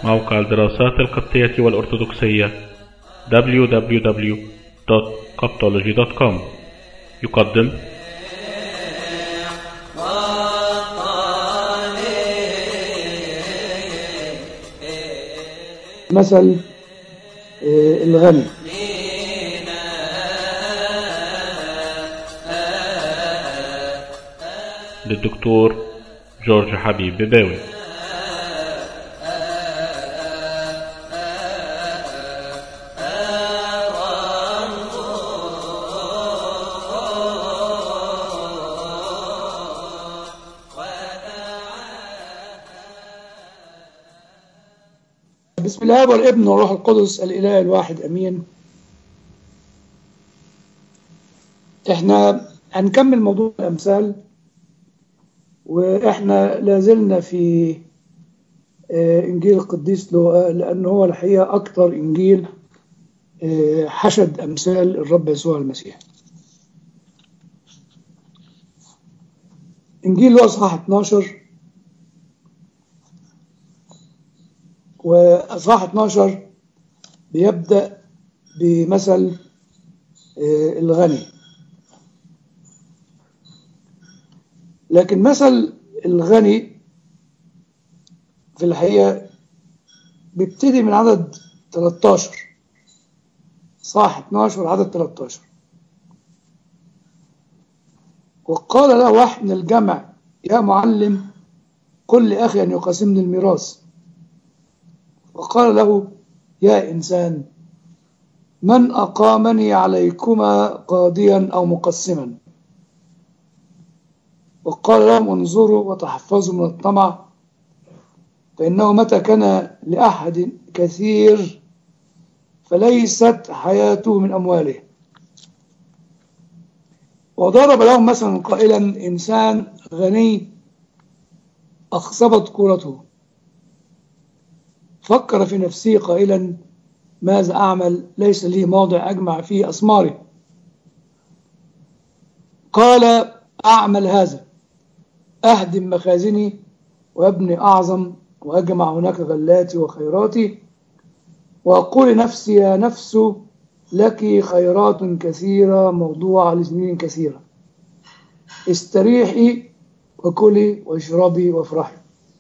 موقع الدراسات القبطية والأرثوذكسية www.coptology.com يقدم مثل آه، الغني للدكتور جورج حبيب بباوي بسم الله والابن والروح القدس الإله الواحد أمين احنا هنكمل موضوع الأمثال واحنا لازلنا في آه، إنجيل القديس لوقا لأن هو الحقيقة أكثر إنجيل آه، حشد أمثال الرب يسوع المسيح إنجيل لوقا صحاح 12 وأصحاح 12 بيبدأ بمثل آه، الغني لكن مثل الغني في الحقيقة بيبتدي من عدد 13 صح 12 عدد 13 وقال له واحد من الجمع يا معلم قل لأخي أن يقاسمني الميراث وقال له يا إنسان من أقامني عليكما قاضيا أو مقسما وقال لهم انظروا وتحفظوا من الطمع فإنه متى كان لأحد كثير فليست حياته من أمواله وضرب لهم مثلا قائلا إنسان غني أخصبت كورته فكر في نفسه قائلا ماذا أعمل ليس لي موضع أجمع فيه أسماري قال أعمل هذا أهدم مخازني وابني أعظم وأجمع هناك غلاتي وخيراتي وأقول لنفسي يا نفس لك خيرات كثيرة موضوعة لسنين كثيرة استريحي وكلي واشربي وافرحي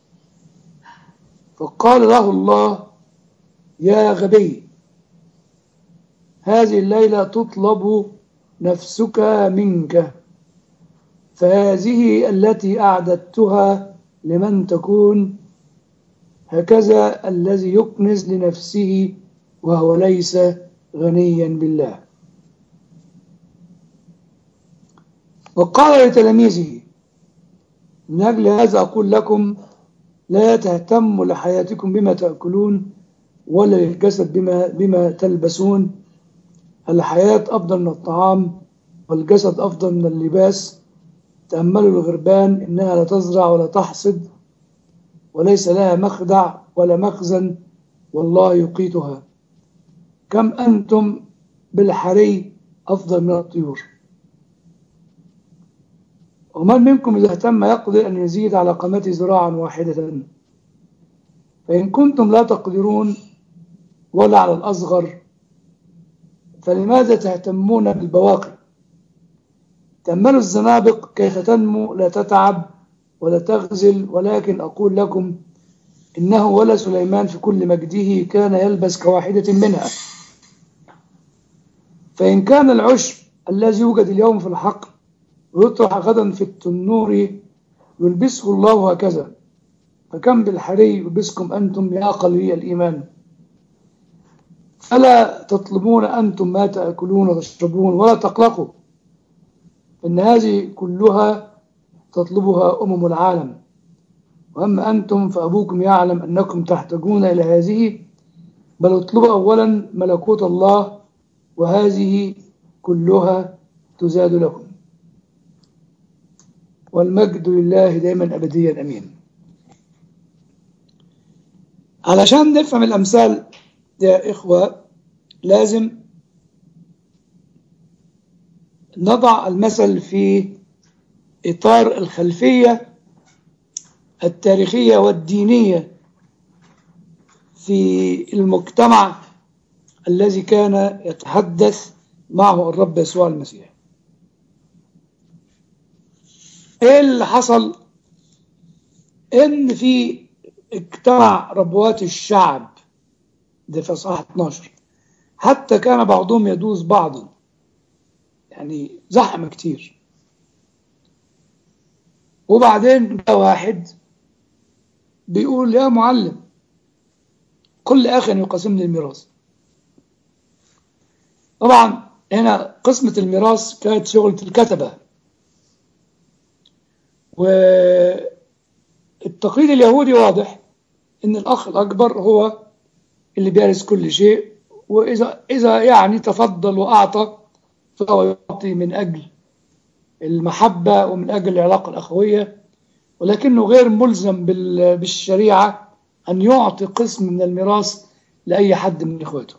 فقال له الله يا غبي هذه الليلة تطلب نفسك منك فهذه التي أعددتها لمن تكون هكذا الذي يكنز لنفسه وهو ليس غنيا بالله وقال لتلاميذه من أجل هذا أقول لكم لا تهتموا لحياتكم بما تأكلون ولا للجسد بما, بما تلبسون الحياة أفضل من الطعام والجسد أفضل من اللباس تأملوا الغربان إنها لا تزرع ولا تحصد وليس لها مخدع ولا مخزن والله يقيتها كم أنتم بالحري أفضل من الطيور ومن منكم إذا اهتم يقدر أن يزيد على قامته ذراعا واحدة فإن كنتم لا تقدرون ولا على الأصغر فلماذا تهتمون بالبواقي تأملوا الزنابق كيف تنمو لا تتعب ولا تغزل ولكن أقول لكم إنه ولا سليمان في كل مجده كان يلبس كواحدة منها فإن كان العشب الذي يوجد اليوم في الحقل ويطرح غدا في التنور يلبسه الله هكذا فكم بالحري يلبسكم أنتم يا قلبي الإيمان فلا تطلبون أنتم ما تأكلون وتشربون ولا تقلقوا إن هذه كلها تطلبها أمم العالم وأما أنتم فأبوكم يعلم أنكم تحتاجون إلى هذه بل اطلبوا أولا ملكوت الله وهذه كلها تزاد لكم والمجد لله دائما أبديا أمين علشان نفهم الأمثال يا إخوة لازم نضع المثل في إطار الخلفية التاريخية والدينية في المجتمع الذي كان يتحدث معه الرب يسوع المسيح ايه اللي حصل ان في اجتمع ربوات الشعب ده في اصحاح 12 حتى كان بعضهم يدوس بعضا يعني زحمه كتير وبعدين جاء واحد بيقول يا معلم كل اخ يقاسمني الميراث طبعا هنا قسمة الميراث كانت شغلة الكتبة والتقليد اليهودي واضح ان الاخ الاكبر هو اللي بيرث كل شيء واذا اذا يعني تفضل واعطى فهو يعطي من اجل المحبة ومن اجل العلاقة الاخوية ولكنه غير ملزم بالشريعة ان يعطي قسم من الميراث لاي حد من اخواته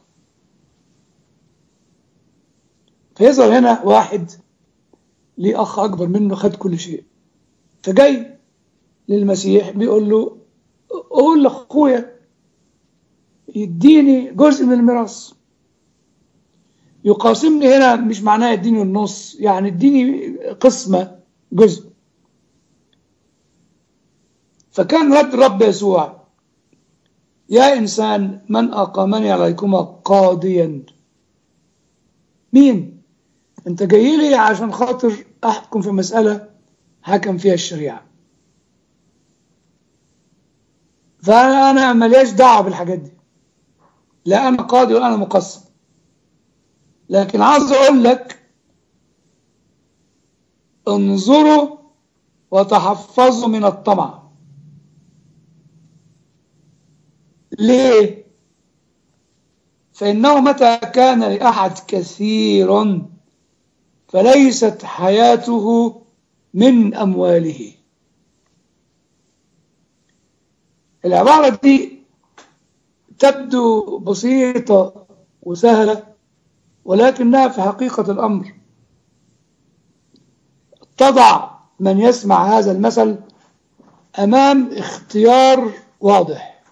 فيظهر هنا واحد ليه اخ اكبر منه خد كل شيء فجاي للمسيح بيقول له قول لاخويا يديني جزء من الميراث يقاسمني هنا مش معناه يديني النص يعني اديني قسمة جزء فكان رد الرب يسوع يا إنسان من أقامني عليكما قاضيا مين انت جاي لي عشان خاطر احكم في مسألة حكم فيها الشريعة فانا ملياش دعوة بالحاجات دي لا انا قاضي ولا انا مقسم لكن عاوز اقول لك انظروا وتحفظوا من الطمع ليه فإنه متى كان لأحد كثير فليست حياته من أمواله العبارة دي تبدو بسيطة وسهلة ولكنها في حقيقة الأمر تضع من يسمع هذا المثل أمام اختيار واضح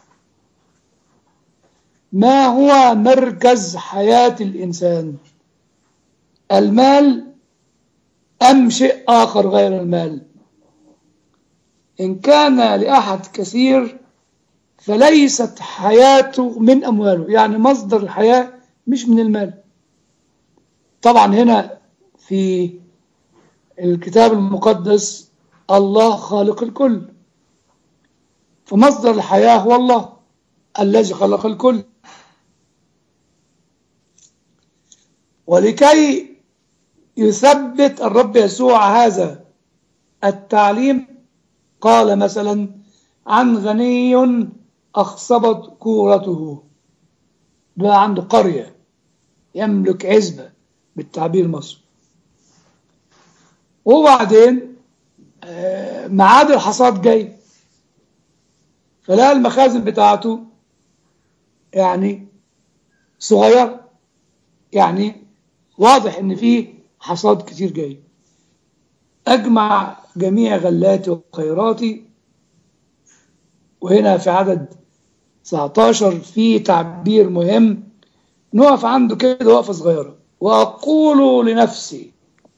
ما هو مركز حياة الإنسان المال أم شيء آخر غير المال إن كان لأحد كثير فليست حياته من أمواله يعني مصدر الحياة مش من المال طبعا هنا في الكتاب المقدس الله خالق الكل فمصدر الحياة هو الله الذي خلق الكل ولكي يثبت الرب يسوع هذا التعليم قال مثلا عن غني أخصبت كورته بقى عنده قرية يملك عزبة بالتعبير المصري وبعدين معاد الحصاد جاي فلقى المخازن بتاعته يعني صغير يعني واضح ان في حصاد كتير جاي اجمع جميع غلاتي وخيراتي وهنا في عدد 19 في تعبير مهم نقف عنده كده وقفه صغيره واقول لنفسي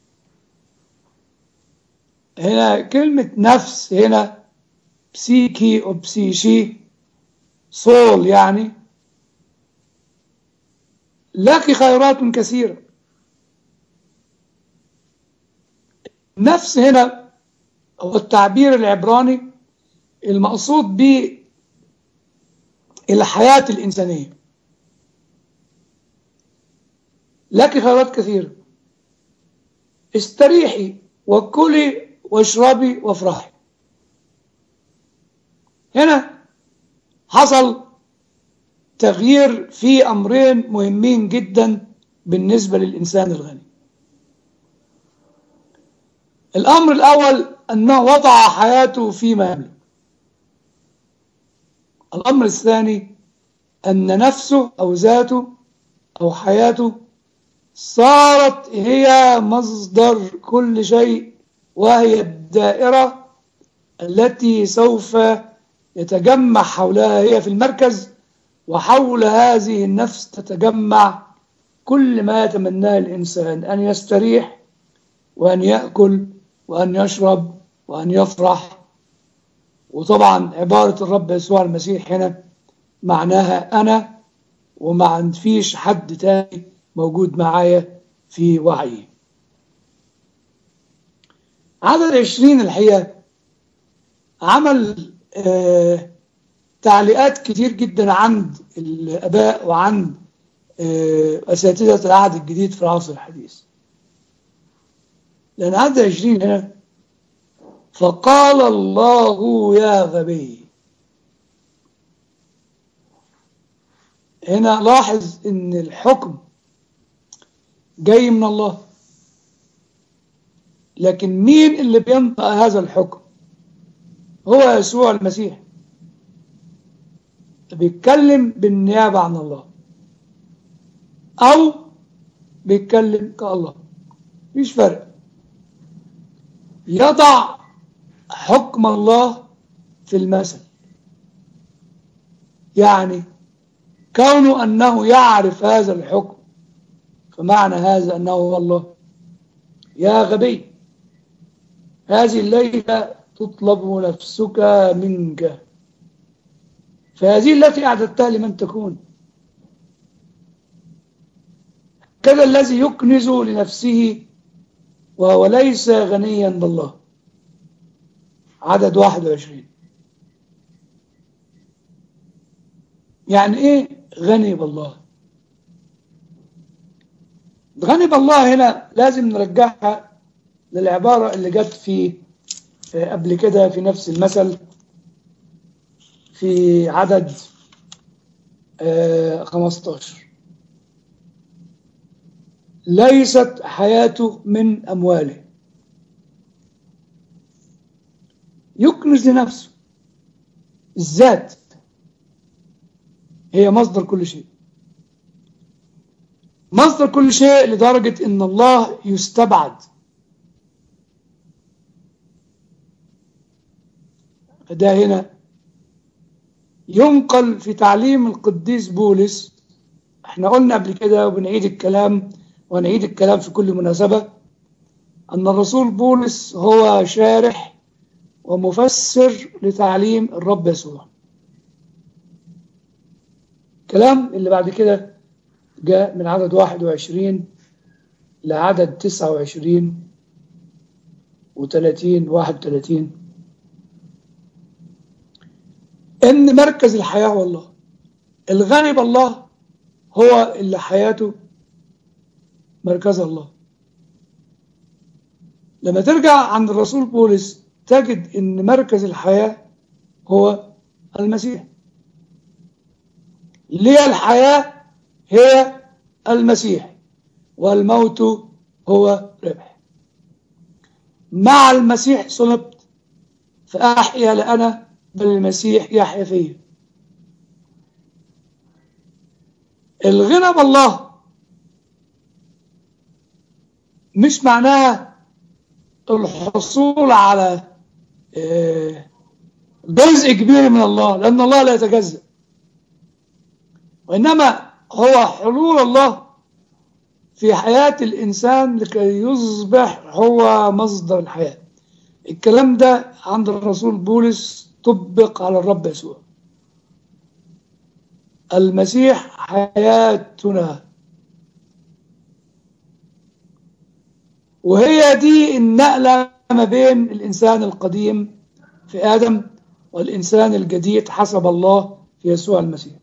هنا كلمه نفس هنا بسيكي او بسيشي صول يعني لك خيرات كثيرة نفس هنا هو التعبير العبراني المقصود به الحياة الإنسانية لك خيرات كثيرة استريحي وكلي واشربي وافرحي هنا حصل تغيير في أمرين مهمين جدا بالنسبة للإنسان الغني الأمر الأول أنه وضع حياته فيما يملك الأمر الثاني أن نفسه أو ذاته أو حياته صارت هي مصدر كل شيء وهي الدائرة التي سوف يتجمع حولها هي في المركز وحول هذه النفس تتجمع كل ما يتمناه الإنسان أن يستريح وأن يأكل وأن يشرب وأن يفرح وطبعا عبارة الرب يسوع المسيح هنا معناها أنا وما فيش حد تاني موجود معايا في وعي عدد عشرين الحقيقة عمل آه تعليقات كتير جدا عند الآباء وعند آه أساتذة العهد الجديد في العصر الحديث لأن عدد عشرين هنا فقال الله يا غبي هنا لاحظ ان الحكم جاي من الله لكن مين اللي بينطق هذا الحكم هو يسوع المسيح بيتكلم بالنيابة عن الله أو بيتكلم كالله مفيش فرق يضع حكم الله في المثل يعني كونه أنه يعرف هذا الحكم فمعنى هذا أنه هو الله يا غبي هذه الليلة تطلب نفسك منك فهذه التي أعددتها لمن تكون كذا الذي يكنز لنفسه وهو ليس غنيا بالله عدد 21 يعني ايه غني بالله غني بالله هنا لازم نرجعها للعبارة اللي جت في قبل كده في نفس المثل في عدد 15 ليست حياته من أمواله يكنز لنفسه الذات هي مصدر كل شيء مصدر كل شيء لدرجة ان الله يستبعد فده هنا ينقل في تعليم القديس بولس احنا قلنا قبل كده وبنعيد الكلام ونعيد الكلام في كل مناسبة أن الرسول بولس هو شارح ومفسر لتعليم الرب يسوع الكلام اللي بعد كده جاء من عدد 21 لعدد 29 و30 31 ان مركز الحياة هو الله الغني بالله هو اللي حياته مركز الله لما ترجع عند الرسول بولس تجد ان مركز الحياة هو المسيح لي الحياة هي المسيح والموت هو ربح مع المسيح صلبت فأحيا لأنا بل المسيح يحيا فيا الغنى بالله مش معناها الحصول على جزء كبير من الله لأن الله لا يتجزأ وإنما هو حلول الله في حياة الإنسان لكي يصبح هو مصدر الحياة الكلام ده عند الرسول بولس طبق على الرب يسوع المسيح حياتنا وهي دي النقلة ما بين الإنسان القديم في آدم والإنسان الجديد حسب الله في يسوع المسيح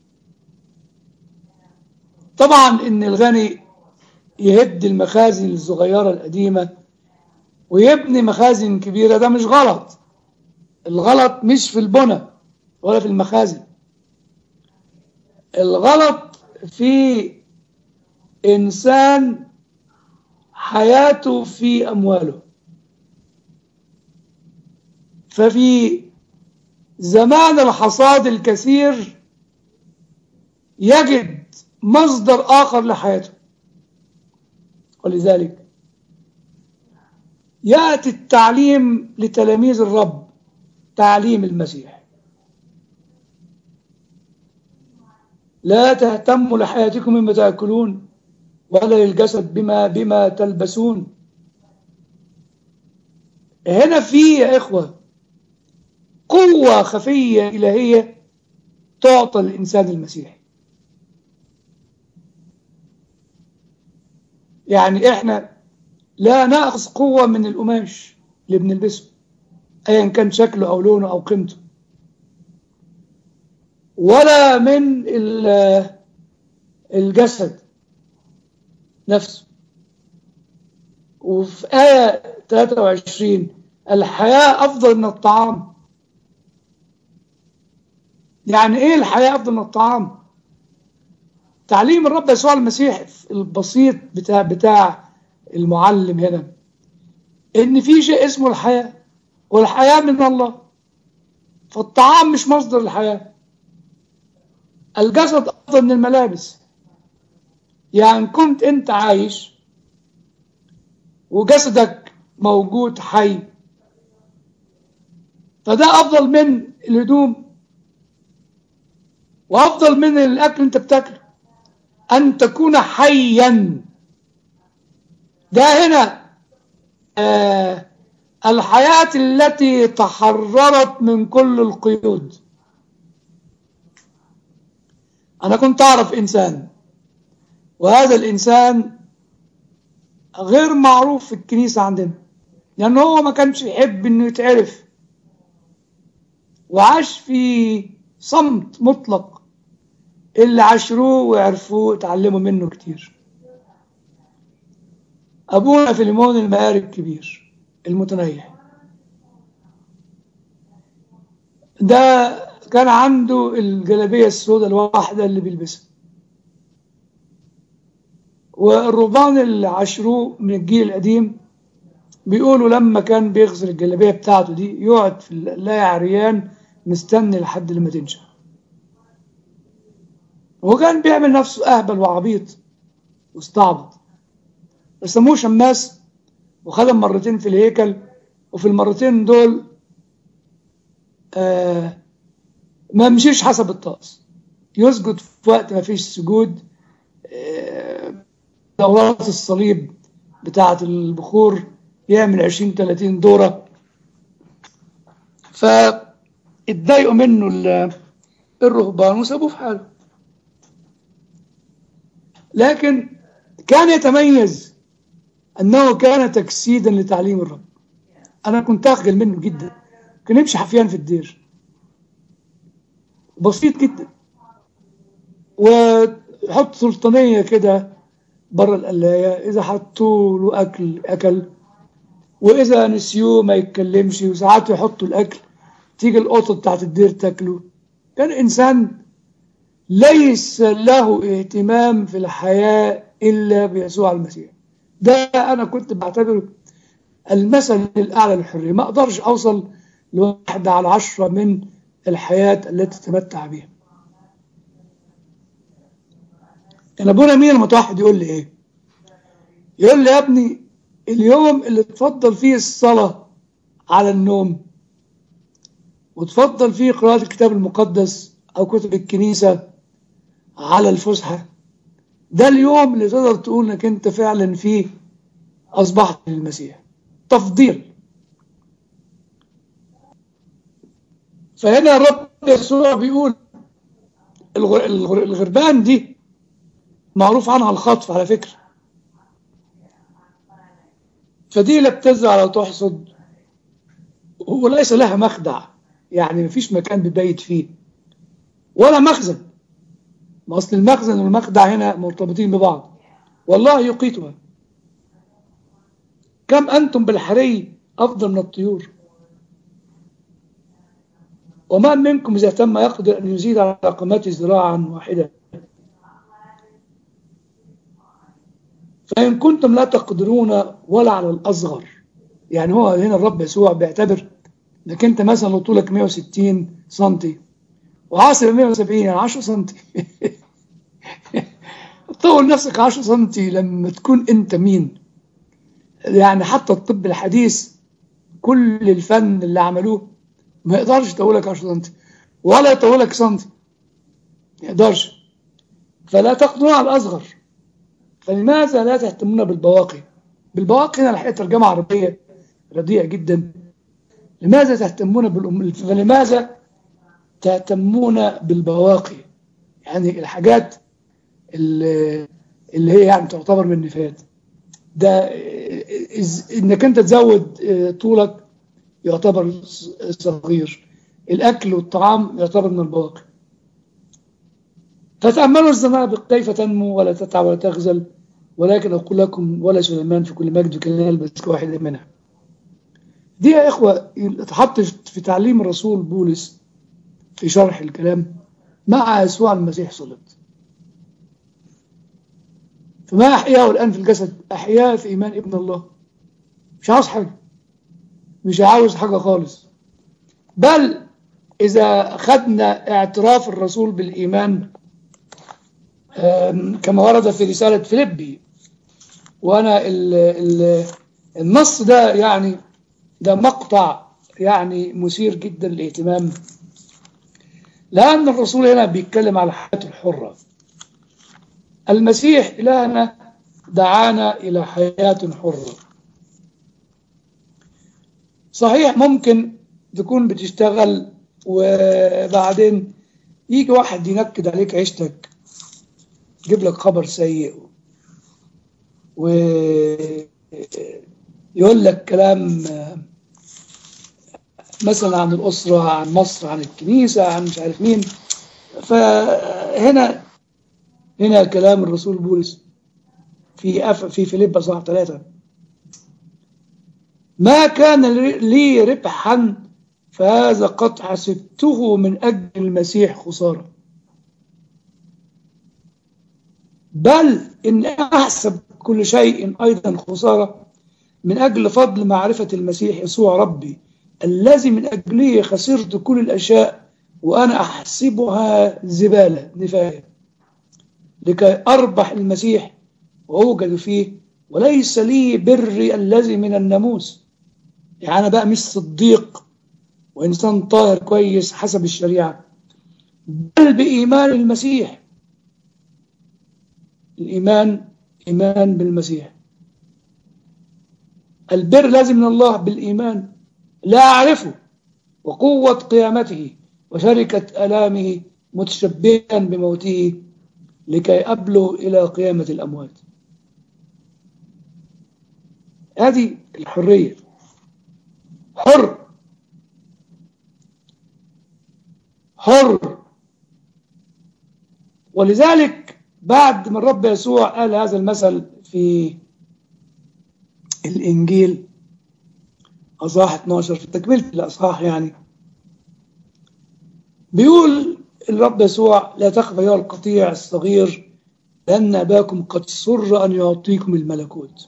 طبعا إن الغني يهد المخازن الصغيرة القديمة ويبني مخازن كبيرة ده مش غلط الغلط مش في البنى ولا في المخازن الغلط في إنسان حياته في أمواله ففي زمان الحصاد الكثير يجد مصدر آخر لحياته ولذلك يأتي التعليم لتلاميذ الرب تعليم المسيح لا تهتموا لحياتكم مما تأكلون ولا للجسد بما بما تلبسون هنا في يا إخوة قوة خفية إلهية تعطى الإنسان المسيحي يعني إحنا لا نأخذ قوة من القماش اللي بنلبسه أيا كان شكله أو لونه أو قيمته ولا من الجسد نفسه وفي آية 23 الحياة أفضل من الطعام يعني إيه الحياة أفضل من الطعام تعليم الرب يسوع المسيح البسيط بتاع بتاع المعلم هنا إن في شيء اسمه الحياة والحياة من الله فالطعام مش مصدر الحياة الجسد أفضل من الملابس يعني كنت أنت عايش وجسدك موجود حي فده أفضل من الهدوم وأفضل من الأكل أنت بتاكله أن تكون حيا ده هنا آه الحياة التي تحررت من كل القيود أنا كنت أعرف إنسان وهذا الإنسان غير معروف في الكنيسة عندنا لأنه هو ما كانش يحب إنه يتعرف وعاش في صمت مطلق اللي عاشروه وعرفوه اتعلموا منه كتير أبونا فيليمون المقاري الكبير المتنيح ده كان عنده الجلابية السوداء الواحدة اللي بيلبسها والرهبان اللي عاشروه من الجيل القديم بيقولوا لما كان بيغسل الجلابية بتاعته دي يقعد في اللاي عريان مستني لحد لما تنشف وكان بيعمل نفسه أهبل وعبيط واستعبط رسموه شماس وخدم مرتين في الهيكل وفي المرتين دول آه ما مشيش حسب الطقس يسجد في وقت ما فيش سجود آه دورات الصليب بتاعة البخور يعمل 20 30 دورة فاتضايقوا منه الرهبان وسابوه في حاله لكن كان يتميز أنه كان تجسيدا لتعليم الرب أنا كنت أخجل منه جدا كان يمشي حفيان في الدير بسيط جدا ويحط سلطانية كده بره القلاية إذا حطوا له أكل أكل وإذا نسيوه ما يتكلمش وساعات يحطوا الأكل تيجي القطة بتاعت الدير تاكله كان إنسان ليس له اهتمام في الحياة إلا بيسوع المسيح ده أنا كنت بعتبره المثل الأعلى للحرية ما أقدرش أوصل لواحدة على عشرة من الحياة التي تمتع بها كان أبونا مين المتوحد يقول لي إيه يقول لي يا ابني اليوم اللي تفضل فيه الصلاة على النوم وتفضل فيه قراءة الكتاب المقدس أو كتب الكنيسة على الفسحة ده اليوم اللي تقدر تقول انك انت فعلا فيه اصبحت للمسيح تفضيل فهنا الرب يسوع بيقول الغربان دي معروف عنها الخطف على فكرة فدي لا بتزرع ولا تحصد وليس لها مخدع يعني مفيش مكان بتبيت فيه ولا مخزن ما أصل المخزن والمخدع هنا مرتبطين ببعض والله يقيتها كم أنتم بالحري أفضل من الطيور وما منكم إذا تم يقدر أن يزيد على قامته ذراعا واحدة فإن كنتم لا تقدرون ولا على الأصغر يعني هو هنا الرب يسوع بيعتبر انك انت مثلا لو طولك 160 سنتي وعاصر 170 يعني 10 سنتي طول نفسك 10 سنتي لما تكون انت مين يعني حتى الطب الحديث كل الفن اللي عملوه ما يقدرش يطولك 10 سنتي ولا يطولك سنتي ما يقدرش فلا تقدرون على الأصغر فلماذا لا تهتمون بالبواقي بالبواقي هنا الحقيقة ترجمة عربية رديئة جدا لماذا تهتمون بالأم فلماذا تهتمون بالبواقي يعني الحاجات اللي, اللي هي يعني تعتبر من نفايات ده إز- انك انت تزود آه، طولك يعتبر ص- صغير الاكل والطعام يعتبر من البواقي فتأملوا الزنابق كيف تنمو ولا تتعب ولا تغزل ولكن أقول لكم ولا سليمان في كل مجد كان يلبس واحد منها دي يا إخوة اتحطت في تعليم الرسول بولس في شرح الكلام مع يسوع المسيح صلب فما أحياه الآن في الجسد أحياه في إيمان ابن الله مش عاوز حاجة مش عاوز حاجة خالص بل إذا خدنا اعتراف الرسول بالإيمان آم، كما ورد في رسالة فيليبي وأنا ال ال النص ده يعني ده مقطع يعني مثير جدا للاهتمام لأن الرسول هنا بيتكلم على حياته الحرة المسيح إلهنا دعانا إلى حياة حرة صحيح ممكن تكون بتشتغل وبعدين يجي واحد ينكد عليك عيشتك يجيب لك خبر سيء ويقول لك كلام مثلا عن الأسرة عن مصر عن الكنيسة عن مش عارف مين فهنا هنا كلام الرسول بولس في أف في فيليب صح ثلاثة ما كان لي ربحا فهذا قد حسبته من أجل المسيح خسارة بل إن أحسب كل شيء أيضا خسارة من أجل فضل معرفة المسيح يسوع ربي الذي من أجله خسرت كل الأشياء وأنا أحسبها زبالة نفاية لكي أربح المسيح وأوجد فيه وليس لي بري الذي من الناموس يعني أنا بقى مش صديق وإنسان طاهر كويس حسب الشريعة بل بإيمان المسيح الإيمان إيمان بالمسيح البر لازم من الله بالإيمان لا أعرفه وقوة قيامته وشركة ألامه متشبها بموته لكي أبلغ إلى قيامة الأموات هذه الحرية حر حر ولذلك بعد ما الرب يسوع قال هذا المثل في الإنجيل أصحاح 12 في تكملة الأصحاح يعني بيقول الرب يسوع لا تخف أيها القطيع الصغير لأن أباكم قد سر أن يعطيكم الملكوت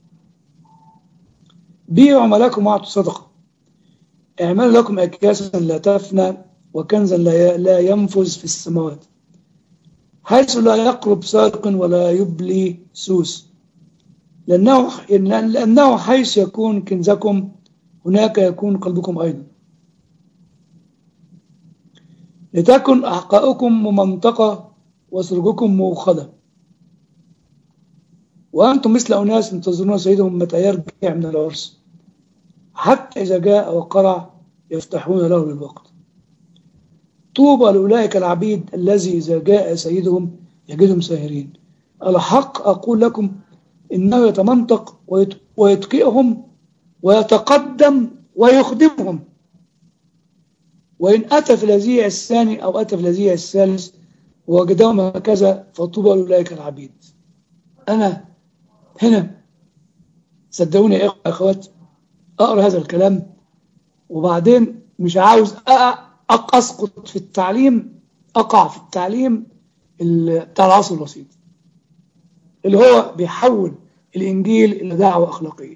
بيعوا ملكم واعطوا صدقة اعملوا لكم أكياسا لا تفنى وكنزا لا لا ينفذ في السماوات حيث لا يقرب سارق ولا يبلي سوس لأنه لأنه حيث يكون كنزكم هناك يكون قلبكم أيضا لتكن أحقاؤكم ممنطقة وسرجكم موخدة وأنتم مثل أناس ينتظرون سيدهم متى يرجع من العرس حتى إذا جاء وقرع يفتحون له للوقت طوبى لأولئك العبيد الذي إذا جاء سيدهم يجدهم ساهرين الحق أقول لكم إنه يتمنطق ويتقئهم ويتقدم ويخدمهم وإن أتى في الهزيع الثاني أو أتى في الهزيع الثالث ووجدهم هكذا فطوبى لأولئك العبيد أنا هنا صدقوني يا أخوات أقرأ هذا الكلام وبعدين مش عاوز أسقط في التعليم أقع في التعليم بتاع العصر الوسيط اللي هو بيحول الإنجيل إلى دعوة أخلاقية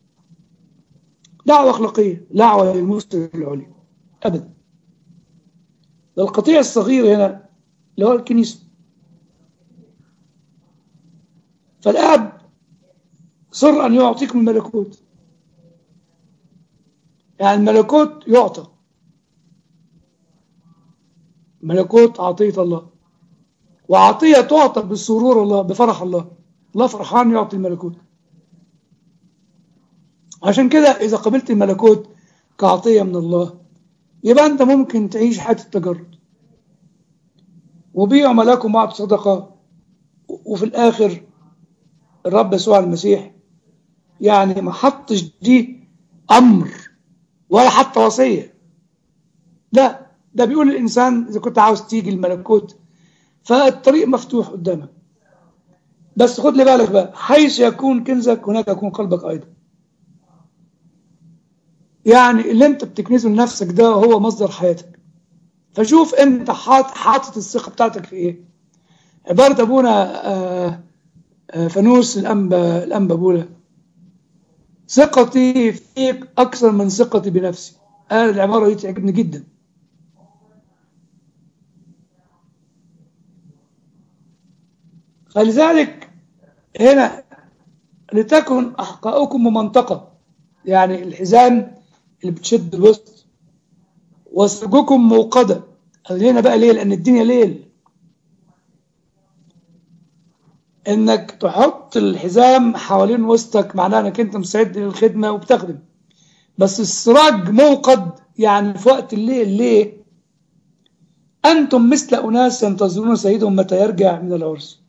دعوة أخلاقية دعوة للمستوى العليا أبدا ده القطيع الصغير هنا اللي هو الكنيسة فالآب صر أن يعطيكم الملكوت يعني الملكوت يعطى ملكوت عطية الله وعطية تعطى بسرور الله بفرح الله الله فرحان يعطي الملكوت عشان كده إذا قبلت الملكوت كعطية من الله يبقى أنت ممكن تعيش حياة التجرد وبيعوا ملاكم معك صدقة وفي الآخر الرب يسوع المسيح يعني ما حطش دي أمر ولا حتى وصية لا ده بيقول الإنسان إذا كنت عاوز تيجي الملكوت فالطريق مفتوح قدامك بس خد لي بالك بقى حيث يكون كنزك هناك يكون قلبك أيضا يعني اللي انت بتكنزه لنفسك ده هو مصدر حياتك فشوف انت حاطط الثقة بتاعتك في ايه عبارة ابونا آآ آآ فانوس الانبا الانبا بولا ثقتي فيك اكثر من ثقتي بنفسي انا العبارة دي تعجبني جدا فلذلك هنا لتكن احقاؤكم ممنطقه يعني الحزام اللي بتشد الوسط وسرجكم موقدة هنا بقى ليه لأن الدنيا ليل انك تحط الحزام حوالين وسطك معناه انك انت مستعد للخدمة وبتخدم بس السراج موقد يعني في وقت الليل ليه أنتم مثل أناس ينتظرون سيدهم متى يرجع من العرس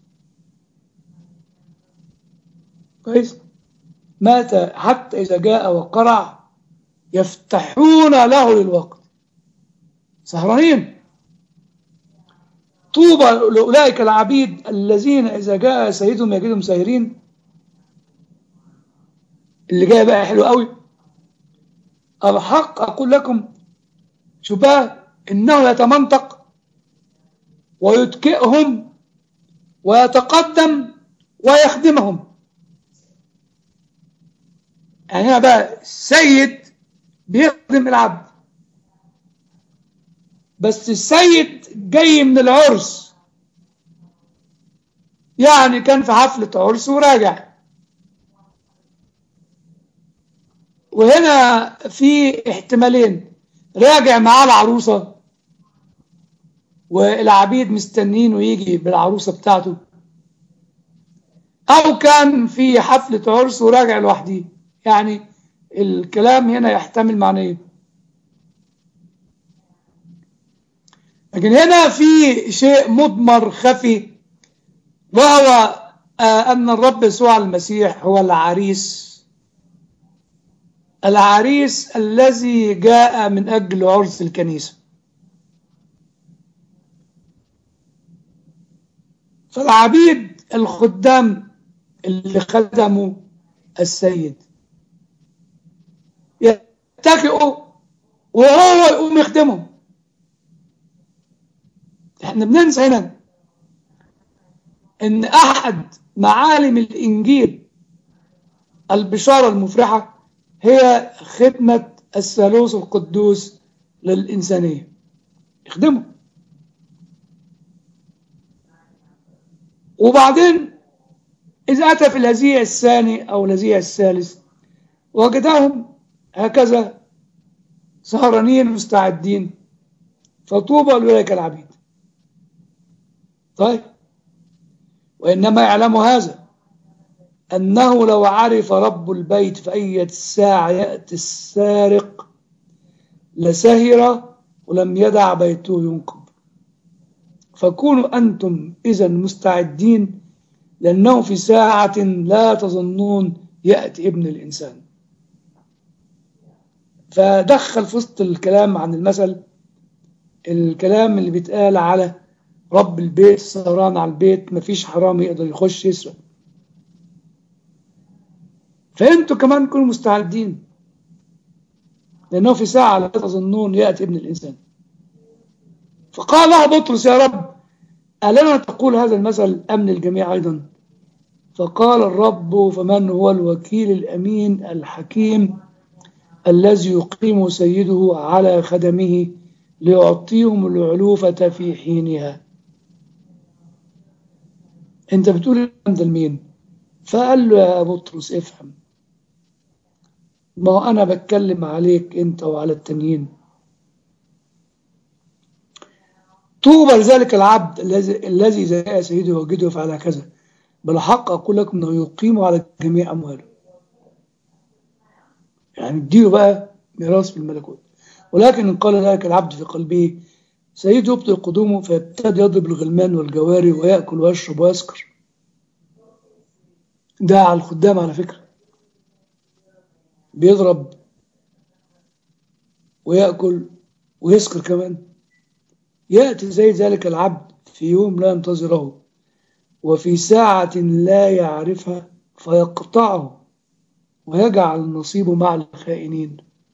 كويس مات حتى إذا جاء وقرع يفتحون له للوقت سهرانين طوبى لأولئك العبيد الذين إذا جاء سيدهم يجدهم ساهرين اللي جاي بقى حلو قوي الحق أقول لكم شباه إنه يتمنطق ويتكئهم ويتقدم ويخدمهم يعني هنا بقى السيد بيخدم العبد بس السيد جاي من العرس يعني كان في حفلة عرس وراجع وهنا في احتمالين راجع معاه العروسة والعبيد مستنينه يجي بالعروسة بتاعته أو كان في حفلة عرس وراجع لوحده يعني الكلام هنا يحتمل معنيين لكن هنا في شيء مضمر خفي وهو أن الرب يسوع المسيح هو العريس العريس الذي جاء من أجل عرس الكنيسة فالعبيد الخدام اللي خدموا السيد يتكئوا وهو يقوم يخدمهم احنا بننسى هنا ان احد معالم الانجيل البشارة المفرحة هي خدمة الثالوث القدوس للإنسانية يخدمه وبعدين إذا أتى في الهزيع الثاني أو الهزيع الثالث وجدهم هكذا سهرانين مستعدين فطوبى لأولئك العبيد طيب وإنما يعلم هذا أنه لو عرف رب البيت في أي ساعة يأتي السارق لسهر ولم يدع بيته ينقب فكونوا أنتم إذا مستعدين لأنه في ساعة لا تظنون يأتي ابن الإنسان فدخل في وسط الكلام عن المثل الكلام اللي بيتقال على رب البيت سهران على البيت مفيش حرامي يقدر يخش يسرق فانتوا كمان كونوا مستعدين لانه في ساعه لا تظنون ياتي ابن الانسان فقال له بطرس يا رب ألنا تقول هذا المثل أم للجميع أيضا فقال الرب فمن هو الوكيل الأمين الحكيم الذي يقيم سيده على خدمه ليعطيهم العلوفة في حينها انت بتقول ده لمين فقال له يا بطرس افهم ما هو انا بتكلم عليك انت وعلى التانيين طوبى لذلك العبد الذي الذي إذا جاء سيده وجده يفعل هكذا بل حق أقول لكم أنه يقيم على جميع أمواله يعني اديله بقى ميراث في الملكوت ولكن إن قال ذلك العبد في قلبه سيده يبطل قدومه فيبتدي يضرب الغلمان والجواري ويأكل ويشرب ويسكر ده على الخدام على فكرة بيضرب ويأكل ويسكر كمان يأتي زي ذلك العبد في يوم لا ينتظره وفي ساعة لا يعرفها فيقطعه ويجعل نصيبه مع الخائنين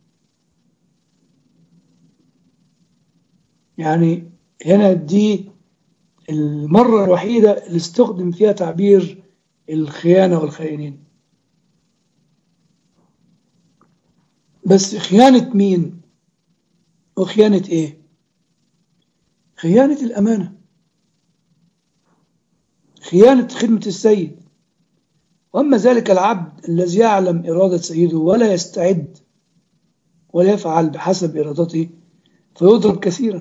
يعني هنا دي المرة الوحيدة اللي استخدم فيها تعبير الخيانة والخائنين بس خيانة مين وخيانة ايه خيانة الأمانة خيانة خدمة السيد وأما ذلك العبد الذي يعلم إرادة سيده ولا يستعد ولا يفعل بحسب إرادته فيضرب كثيرا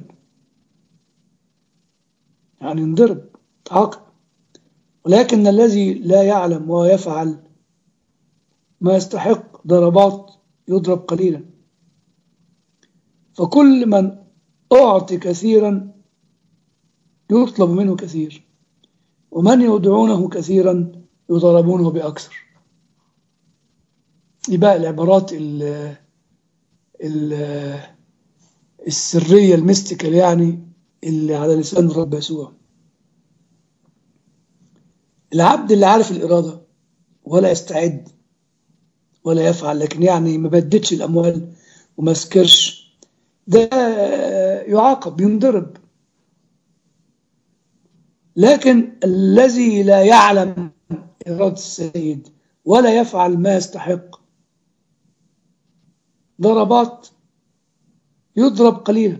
يعني ينضرب تعاقب ولكن الذي لا يعلم ويفعل ما يستحق ضربات يضرب قليلا فكل من أعطي كثيرا يطلب منه كثير ومن يدعونه كثيرا يضربونه بأكثر يبقى العبارات ال ال السرية الميستيكال يعني اللي على لسان الرب يسوع العبد اللي عارف الإرادة ولا يستعد ولا يفعل لكن يعني ما بددش الأموال وما سكرش ده يعاقب ينضرب لكن الذي لا يعلم إرادة السيد ولا يفعل ما يستحق ضربات يضرب قليلا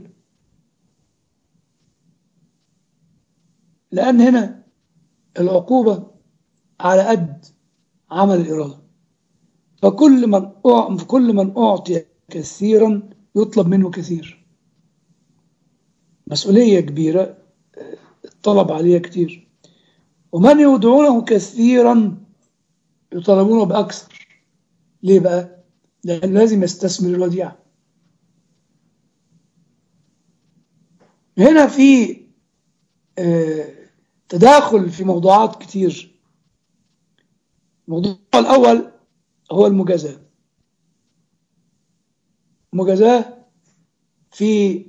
لأن هنا العقوبة على قد عمل الإرادة فكل من كل من أعطي كثيرا يطلب منه كثير مسؤولية كبيرة الطلب عليها كتير ومن يودعونه كثيرا يطالبونه بأكثر ليه بقى؟ لأنه لازم يستثمر الوديعة هنا في تداخل في موضوعات كتير الموضوع الأول هو المجازاة المجازاة في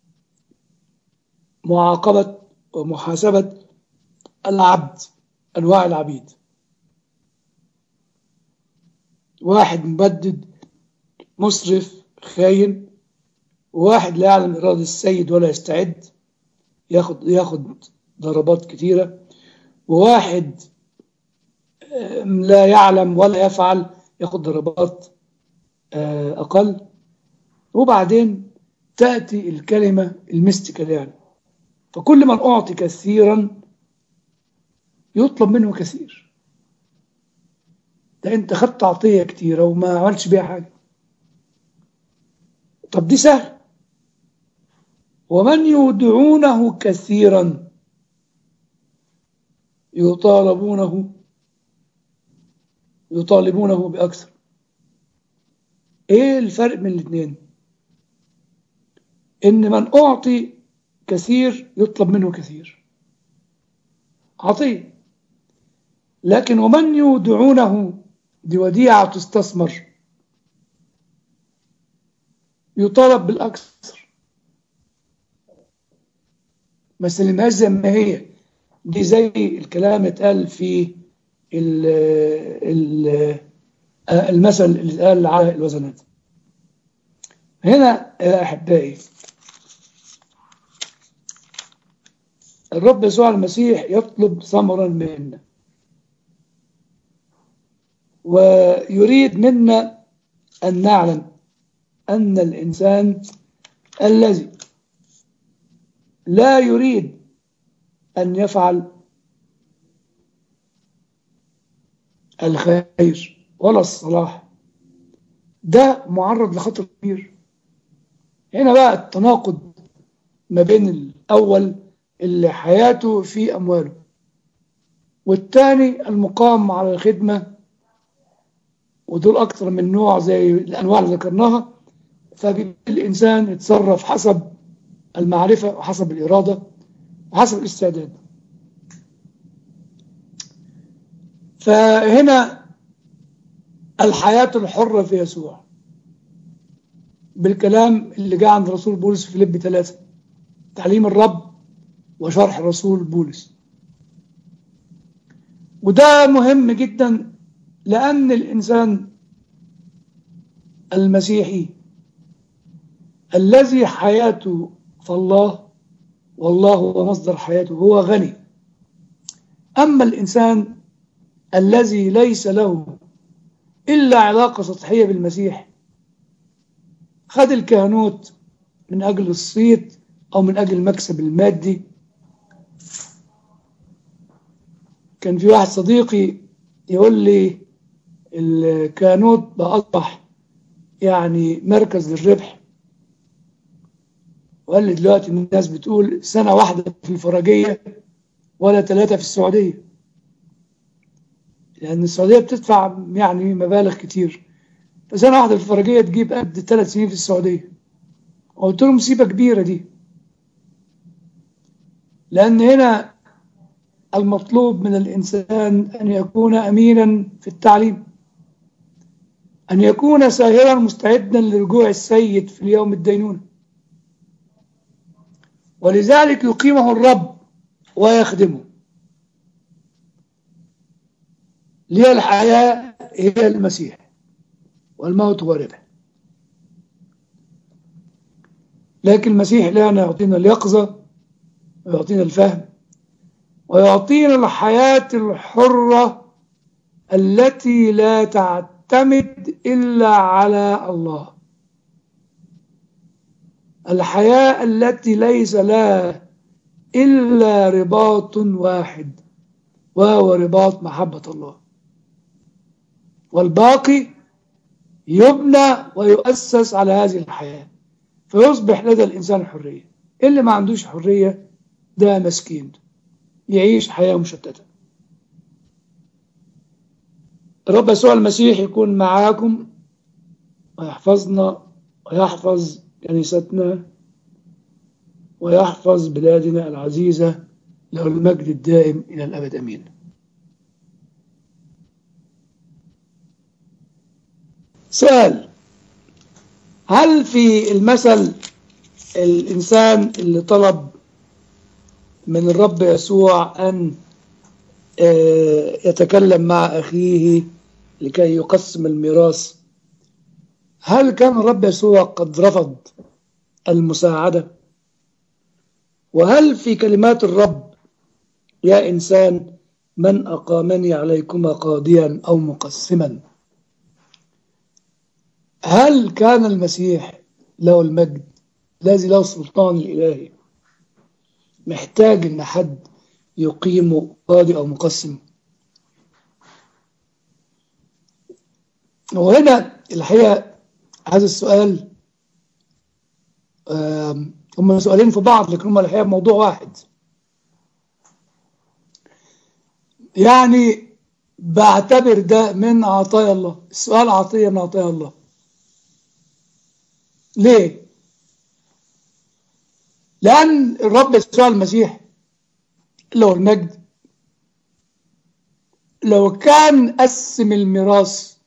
معاقبة ومحاسبة العبد أنواع العبيد واحد مبدد مسرف خاين وواحد لا يعلم إرادة السيد ولا يستعد ياخد ياخد ضربات كتيرة وواحد لا يعلم ولا يفعل ياخد ضربات أقل وبعدين تأتي الكلمة المستيكال يعني فكل من أعطي كثيرا يطلب منه كثير ده أنت خدت عطية كتيرة وما عملتش بيها حاجة طب دي سهل ومن يودعونه كثيرا يطالبونه يطالبونه بأكثر ايه الفرق بين الاثنين ان من اعطي كثير يطلب منه كثير عطيه لكن ومن يودعونه دي وديعة تستثمر يطالب بالأكثر ما سلمهاش زي ما هي دي زي الكلام اتقال في ال ال المثل اللي اتقال على الوزنات هنا يا أحبائي الرب يسوع المسيح يطلب ثمرا منا ويريد منا أن نعلم أن الإنسان الذي لا يريد أن يفعل الخير ولا الصلاح ده معرض لخطر كبير هنا بقى التناقض ما بين الأول اللي حياته في أمواله والتاني المقام على الخدمة ودول أكثر من نوع زي الأنواع اللي ذكرناها فالإنسان يتصرف حسب المعرفة وحسب الإرادة وحسب الاستعداد فهنا الحياة الحرة في يسوع بالكلام اللي جاء عند رسول بولس في فيليب ثلاثة تعليم الرب وشرح رسول بولس وده مهم جدا لأن الإنسان المسيحي الذي حياته فالله والله هو مصدر حياته هو غني أما الإنسان الذي ليس له إلا علاقة سطحية بالمسيح خد الكهنوت من أجل الصيت أو من أجل المكسب المادي كان في واحد صديقي يقول لي الكهنوت بقى أصبح يعني مركز للربح وقال لي دلوقتي الناس بتقول سنة واحدة في الفرجية ولا ثلاثة في السعودية لأن السعودية بتدفع يعني مبالغ كتير فسنة واحدة في الفرجية تجيب قد ثلاث سنين في السعودية قلت له مصيبة كبيرة دي لأن هنا المطلوب من الإنسان أن يكون أمينا في التعليم أن يكون ساهرا مستعدا لرجوع السيد في اليوم الدينون ولذلك يقيمه الرب ويخدمه لي الحياة هي المسيح والموت هو ربح لكن المسيح لنا يعطينا اليقظة ويعطينا الفهم ويعطينا الحياة الحرة التي لا تعتمد إلا على الله الحياة التي ليس لها إلا رباط واحد وهو رباط محبة الله والباقي يبنى ويؤسس على هذه الحياة فيصبح لدى الإنسان حرية اللي ما عندوش حرية ده مسكين يعيش حياة مشتتة رب يسوع المسيح يكون معاكم ويحفظنا ويحفظ كنيستنا ويحفظ بلادنا العزيزة له المجد الدائم إلى الأبد أمين سؤال هل في المثل الإنسان اللي طلب من الرب يسوع أن يتكلم مع أخيه لكي يقسم الميراث هل كان الرب يسوع قد رفض المساعدة وهل في كلمات الرب يا إنسان من أقامني عليكما قاضيا أو مقسما هل كان المسيح له المجد الذي له السلطان الإلهي محتاج إن حد يقيمه قاضي أو مقسم وهنا الحقيقة هذا السؤال هم سؤالين في بعض لكن هم الحقيقة موضوع واحد يعني بعتبر ده من عطايا الله السؤال عطية من عطايا الله ليه لأن الرب يسوع المسيح له المجد لو كان قسم الميراث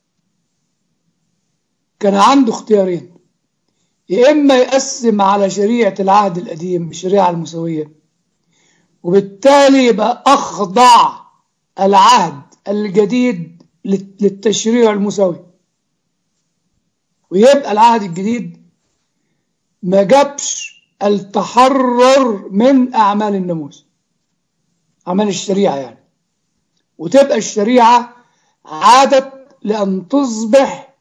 كان عنده اختيارين يا إما يقسم على شريعة العهد القديم الشريعة المسوية وبالتالي يبقى أخضع العهد الجديد للتشريع المسوي ويبقى العهد الجديد ما جابش التحرر من أعمال الناموس أعمال الشريعة يعني وتبقى الشريعة عادت لأن تصبح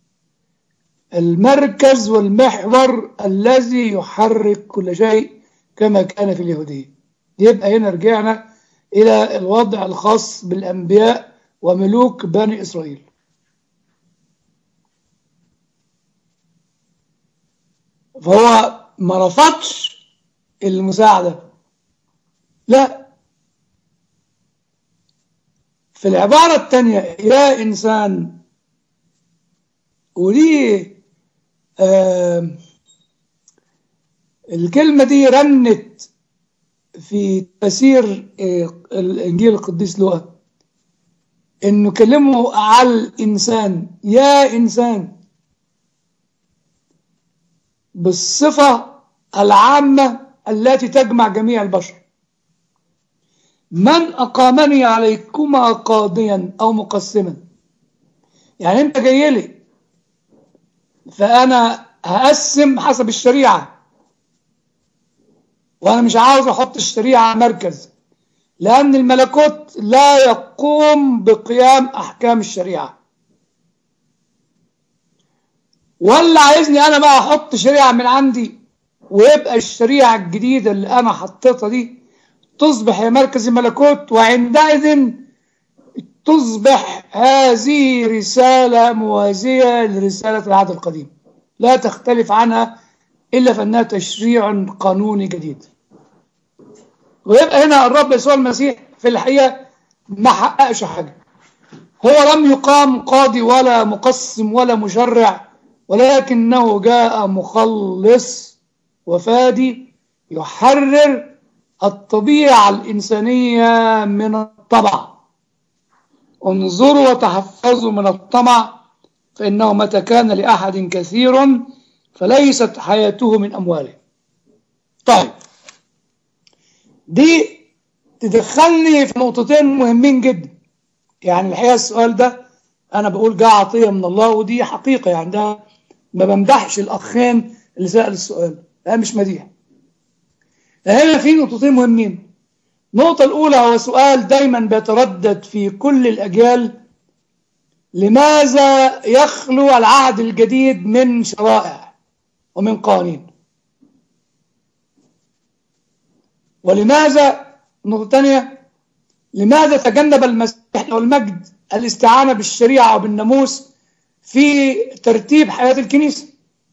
المركز والمحور الذي يحرك كل شيء كما كان في اليهودية يبقى هنا رجعنا إلى الوضع الخاص بالأنبياء وملوك بني إسرائيل فهو ما رفضش المساعدة لا في العبارة الثانية يا إنسان ودي آه الكلمة دي رنت في تفسير آه الإنجيل القديس لوقا إنه كلمه على الإنسان يا إنسان بالصفة العامة التي تجمع جميع البشر من أقامني عليكما قاضيا أو مقسما يعني أنت جاي لي فأنا هقسم حسب الشريعة وأنا مش عاوز أحط الشريعة مركز لأن الملكوت لا يقوم بقيام أحكام الشريعة ولا عايزني أنا بقى أحط شريعة من عندي ويبقى الشريعة الجديدة اللي أنا حطيتها دي تصبح هي مركز الملكوت وعندئذ تصبح هذه رسالة موازية لرسالة العهد القديم لا تختلف عنها إلا فإنها تشريع قانوني جديد ويبقى هنا الرب يسوع المسيح في الحقيقة ما حققش حاجة هو لم يقام قاضي ولا مقسم ولا مشرع ولكنه جاء مخلص وفادي يحرر الطبيعة الإنسانية من الطمع انظروا وتحفظوا من الطمع فإنه متى كان لأحد كثير فليست حياته من أمواله طيب دي تدخلني في نقطتين مهمين جدا يعني الحقيقة السؤال ده أنا بقول جاء عطية من الله ودي حقيقة يعني ده ما بمدحش الأخين اللي سأل السؤال ده مش مديح هنا في نقطتين مهمين النقطة الأولى هو سؤال دايما بيتردد في كل الأجيال لماذا يخلو العهد الجديد من شرائع ومن قوانين ولماذا النقطة الثانية لماذا تجنب المسيح والمجد الاستعانة بالشريعة وبالناموس في ترتيب حياة الكنيسة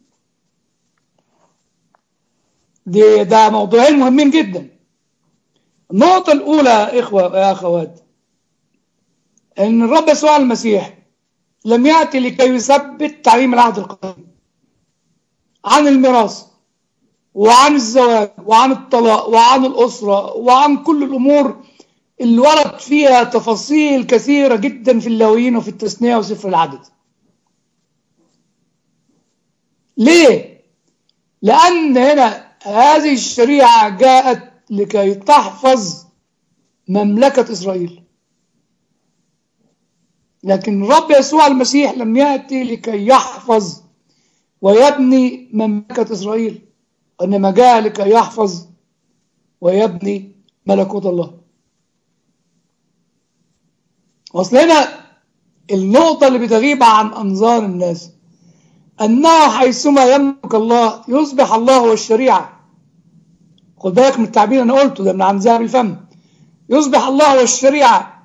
دي ده موضوعين مهمين جدا النقطة الأولى إخوة يا أخوات أن الرب يسوع المسيح لم يأتي لكي يثبت تعليم العهد القديم عن الميراث وعن الزواج وعن الطلاق وعن الأسرة وعن كل الأمور اللي ورد فيها تفاصيل كثيرة جدا في اللاويين وفي التثنية وسفر العدد ليه؟ لأن هنا هذه الشريعة جاءت لكي تحفظ مملكة إسرائيل لكن الرب يسوع المسيح لم يأتي لكي يحفظ ويبني مملكة إسرائيل إنما جاء لكي يحفظ ويبني ملكوت الله أصل هنا النقطة اللي بتغيب عن أنظار الناس أنه حيثما يملك الله يصبح الله هو الشريعة خد بالك من التعبير أنا قلته ده من عن ذهب الفم يصبح الله هو الشريعة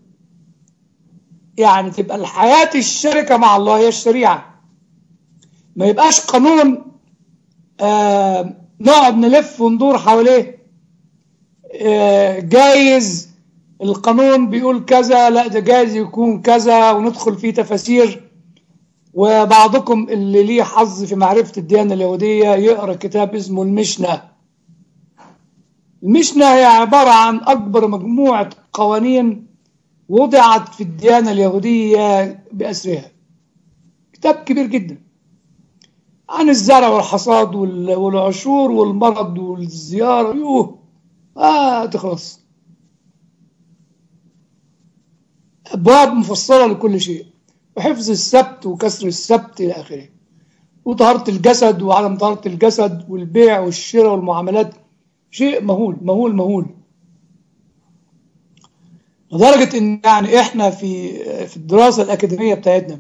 يعني تبقى الحياة الشركة مع الله هي الشريعة ما يبقاش قانون آه نقعد نلف وندور حواليه آه جايز القانون بيقول كذا لا ده جايز يكون كذا وندخل فيه تفاسير وبعضكم اللي ليه حظ في معرفة الديانة اليهودية يقرأ كتاب اسمه المشنة المشنة هي عبارة عن أكبر مجموعة قوانين وضعت في الديانة اليهودية بأسرها كتاب كبير جدا عن الزرع والحصاد والعشور والمرض والزيارة يوه آه تخلص أبواب مفصلة لكل شيء وحفظ السبت وكسر السبت إلى آخره وطهارة الجسد وعدم طهارة الجسد والبيع والشراء والمعاملات شيء مهول مهول مهول لدرجة إن يعني إحنا في في الدراسة الأكاديمية بتاعتنا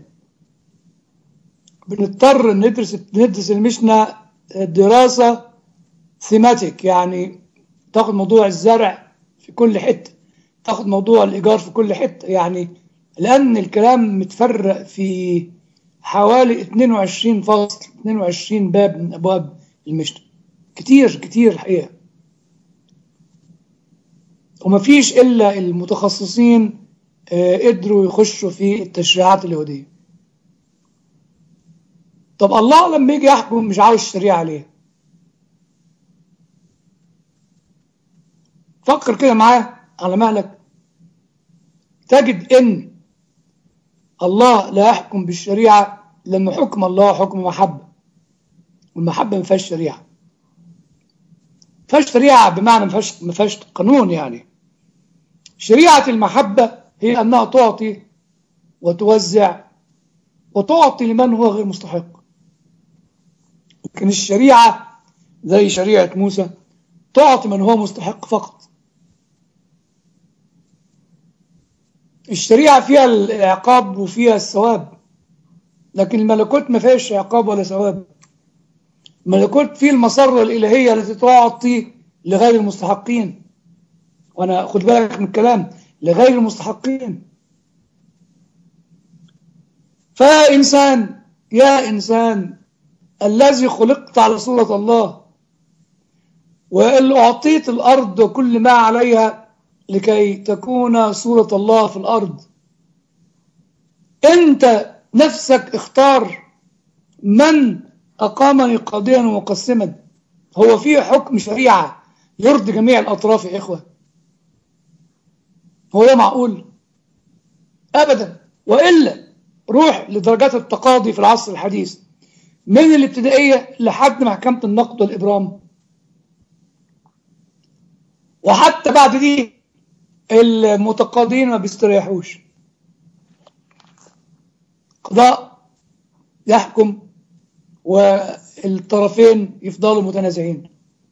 بنضطر ندرس ندرس المشنة دراسة ثيماتيك يعني تاخد موضوع الزرع في كل حتة تاخد موضوع الإيجار في كل حتة يعني لأن الكلام متفرق في حوالي 22 فصل 22 باب من أبواب المشنة كتير كتير الحقيقة ومفيش إلا المتخصصين آه، قدروا يخشوا في التشريعات اليهودية طب الله لما يجي يحكم مش عاوز الشريعة ليه فكر كده معايا على مهلك تجد ان الله لا يحكم بالشريعة لأن حكم الله حكم محبة والمحبة ما فيهاش شريعة ما فيهاش شريعة بمعنى ما فيهاش ما فيهاش قانون يعني شريعة المحبة هي أنها تعطي وتوزع وتعطي لمن هو غير مستحق لكن الشريعة زي شريعة موسى تعطي من هو مستحق فقط الشريعة فيها العقاب وفيها الثواب لكن الملكوت ما فيهاش عقاب ولا ثواب الملكوت فيه المسرة الإلهية التي تعطي لغير المستحقين وأنا خد بالك من الكلام لغير المستحقين فيا إنسان يا إنسان الذي خلقت على صورة الله واللي أعطيت الأرض وكل ما عليها لكي تكون صورة الله في الأرض أنت نفسك اختار من أقامني قاضيا ومقسما هو فيه حكم شريعة يرضي جميع الأطراف يا إخوة هو ده معقول أبدا وإلا روح لدرجات التقاضي في العصر الحديث من الابتدائية لحد محكمة النقد والإبرام وحتى بعد دي المتقاضين ما بيستريحوش قضاء يحكم والطرفين يفضلوا متنازعين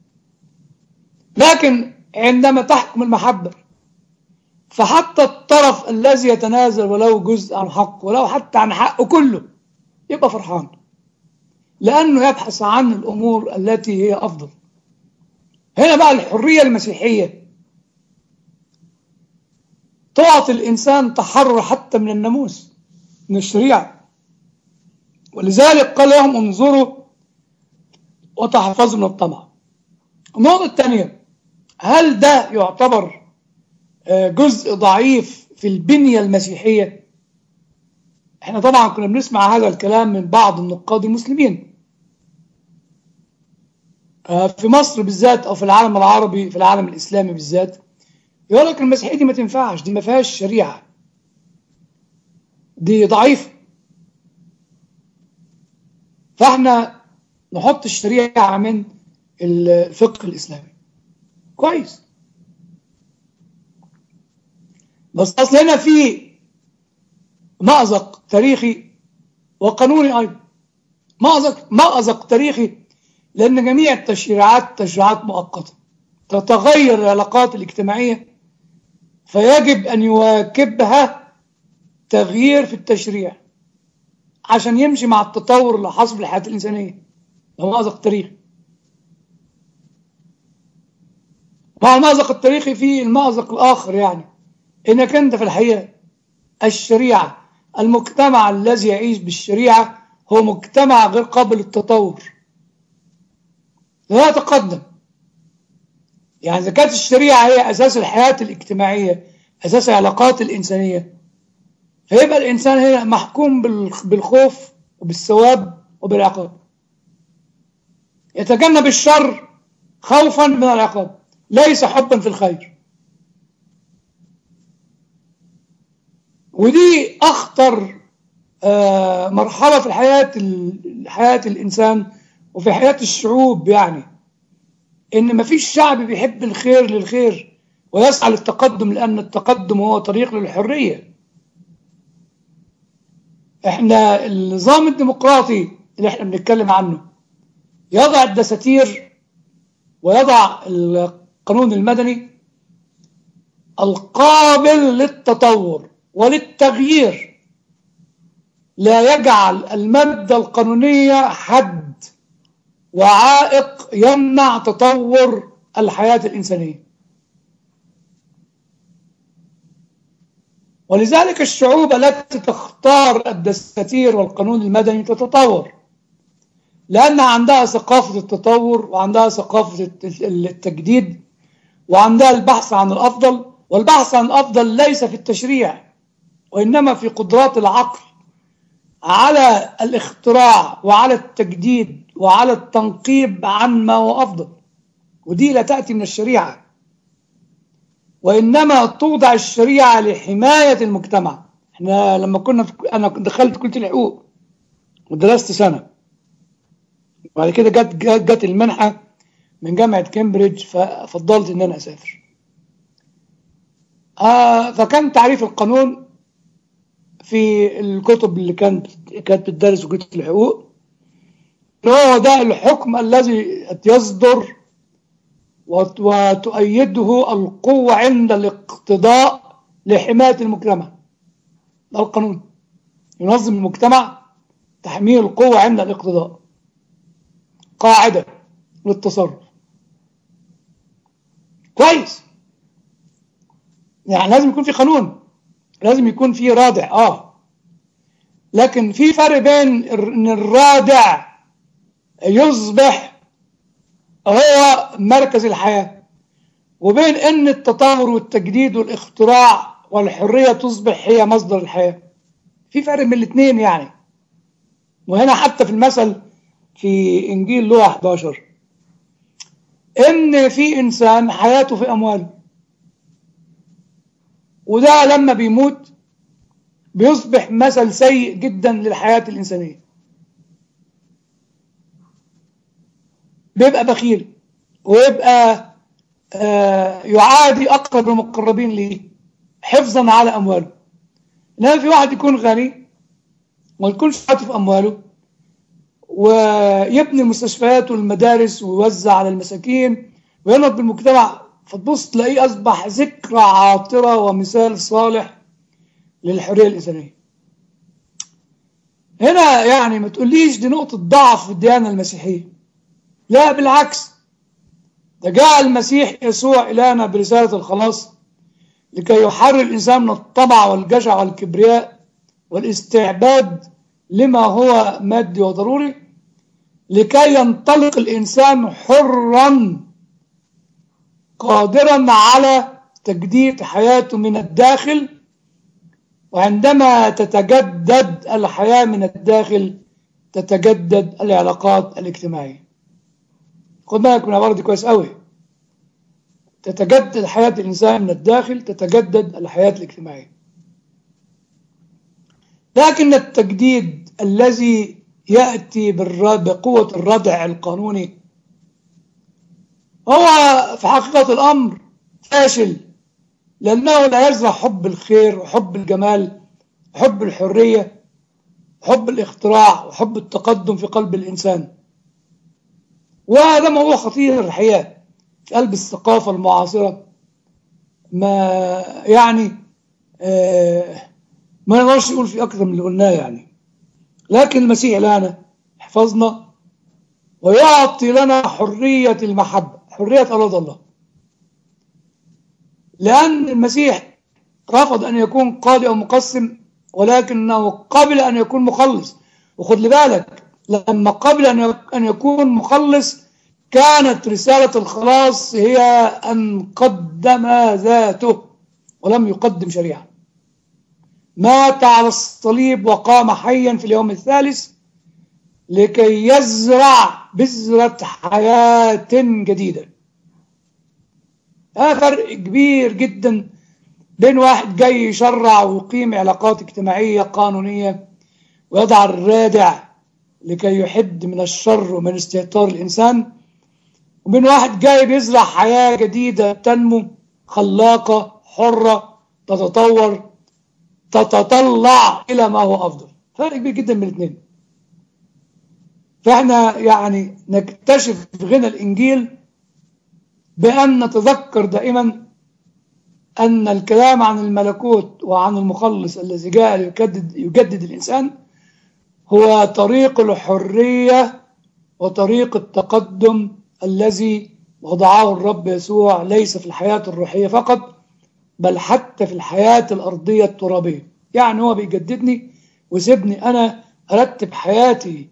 لكن عندما تحكم المحبة فحتى الطرف الذي يتنازل ولو جزء عن حق ولو حتى عن حقه كله يبقى فرحان لأنه يبحث عن الأمور التي هي أفضل هنا بقى الحرية المسيحية تعطي الإنسان تحرر حتى من الناموس من الشريعة ولذلك قال لهم انظروا وتحفظوا من الطمع النقطة الثانية هل ده يعتبر جزء ضعيف في البنية المسيحية احنا طبعا كنا بنسمع هذا الكلام من بعض النقاد المسلمين في مصر بالذات او في العالم العربي في العالم الاسلامي بالذات يقول لك المسيحيه دي ما تنفعش دي ما فيهاش شريعه دي ضعيفه فاحنا نحط الشريعه من الفقه الاسلامي كويس بس اصل هنا في مأزق تاريخي وقانوني ايضا مأزق مأزق تاريخي لأن جميع التشريعات تشريعات مؤقتة تتغير العلاقات الاجتماعية فيجب أن يواكبها تغيير في التشريع عشان يمشي مع التطور اللي حصل في الحياة الإنسانية ده مأزق تاريخي مع المأزق التاريخي في المأزق الآخر يعني إنك أنت في الحقيقة الشريعة المجتمع الذي يعيش بالشريعة هو مجتمع غير قابل للتطور لا يتقدم يعني إذا كانت الشريعة هي أساس الحياة الاجتماعية أساس العلاقات الإنسانية فيبقى الإنسان هنا محكوم بالخوف وبالثواب وبالعقاب يتجنب الشر خوفا من العقاب ليس حبا في الخير ودي أخطر مرحلة في الحياة حياة الإنسان وفي حياة الشعوب يعني إن مفيش شعب بيحب الخير للخير ويسعى للتقدم لأن التقدم هو طريق للحرية إحنا النظام الديمقراطي اللي إحنا بنتكلم عنه يضع الدساتير ويضع القانون المدني القابل للتطور وللتغيير لا يجعل المادة القانونية حد وعائق يمنع تطور الحياة الإنسانية ولذلك الشعوب التي تختار الدساتير والقانون المدني تتطور لأن عندها ثقافة التطور وعندها ثقافة التجديد وعندها البحث عن الأفضل والبحث عن الأفضل ليس في التشريع وإنما في قدرات العقل على الاختراع وعلى التجديد وعلى التنقيب عن ما هو أفضل ودي لا تأتي من الشريعة وإنما توضع الشريعة لحماية المجتمع احنا لما كنا في أنا دخلت كلية الحقوق ودرست سنة وبعد كده جت جت, جت المنحة من جامعة كامبريدج ففضلت إن أنا أسافر آه فكان تعريف القانون في الكتب اللي كانت كانت بتدرس في كلية الحقوق هو ده الحكم الذي يصدر وتؤيده القوة عند الاقتضاء لحماية المجتمع ده القانون ينظم المجتمع تحميه القوة عند الاقتضاء قاعدة للتصرف كويس يعني لازم يكون في قانون لازم يكون في رادع اه لكن في فرق بين ان الرادع يصبح هو مركز الحياة وبين ان التطور والتجديد والاختراع والحرية تصبح هي مصدر الحياة في فرق بين الاثنين يعني وهنا حتى في المثل في انجيل لوح 11 ان في انسان حياته في امواله وده لما بيموت بيصبح مثل سيء جدا للحياة الإنسانية بيبقى بخيل ويبقى آه يعادي أقرب المقربين ليه حفظا على أمواله إنما في واحد يكون غني وما يكونش حاطط في أمواله ويبني المستشفيات والمدارس ويوزع على المساكين وينهض بالمجتمع فتبص تلاقيه أصبح ذكرى عاطرة ومثال صالح للحرية الإنسانية هنا يعني ما تقوليش دي نقطة ضعف في الديانة المسيحية لا بالعكس ده جاء المسيح يسوع إلينا برسالة الخلاص لكي يحرر الإنسان من الطمع والجشع والكبرياء والاستعباد لما هو مادي وضروري لكي ينطلق الإنسان حرا قادرا على تجديد حياته من الداخل وعندما تتجدد الحياة من الداخل تتجدد العلاقات الاجتماعية خد بالك من العبارة دي كويس قوي تتجدد حياة الإنسان من الداخل تتجدد الحياة الاجتماعية لكن التجديد الذي يأتي بقوة الردع القانوني هو في حقيقة الأمر فاشل لأنه لا يزرع حب الخير وحب الجمال وحب الحرية وحب الاختراع وحب التقدم في قلب الإنسان وهذا موضوع خطير الحقيقة في قلب الثقافة المعاصرة ما يعني آه ما نقدرش نقول في أكثر من اللي قلناه يعني لكن المسيح لنا حفظنا ويعطي لنا حرية المحبة حرية أراد الله لأن المسيح رفض أن يكون قاضي أو مقسم ولكنه قبل أن يكون مخلص وخد لي بالك لما قبل أن يكون مخلص كانت رسالة الخلاص هي أن قدم ذاته ولم يقدم شريعة مات على الصليب وقام حيا في اليوم الثالث لكي يزرع بذرة حياة جديدة هذا فرق كبير جدا بين واحد جاي يشرع ويقيم علاقات اجتماعية قانونية ويضع الرادع لكي يحد من الشر ومن استهتار الإنسان وبين واحد جاي بيزرع حياة جديدة تنمو خلاقة حرة تتطور تتطلع إلى ما هو أفضل فرق كبير جدا من الاثنين فاحنا يعني نكتشف غنى الإنجيل بأن نتذكر دائما أن الكلام عن الملكوت وعن المخلص الذي جاء يجدد, يجدد الإنسان هو طريق الحرية وطريق التقدم الذي وضعه الرب يسوع ليس في الحياة الروحية فقط بل حتى في الحياة الأرضية الترابية يعني هو بيجددني ويسيبني أنا أرتب حياتي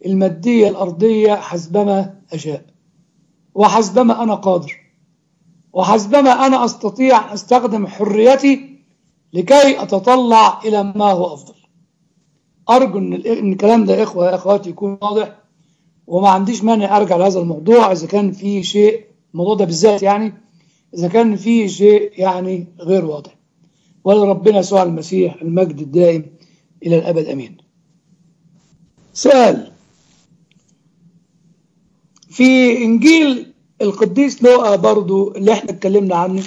المادية الأرضية حسبما أشاء وحسبما أنا قادر وحسبما أنا أستطيع أستخدم حريتي لكي أتطلع إلى ما هو أفضل أرجو أن إن الكلام ده إخوة يا أخواتي يكون واضح وما عنديش مانع أرجع لهذا الموضوع إذا كان في شيء الموضوع ده بالذات يعني إذا كان في شيء يعني غير واضح ولربنا يسوع المسيح المجد الدائم إلى الأبد أمين سؤال في إنجيل القديس لوقا برضو اللي احنا اتكلمنا عنه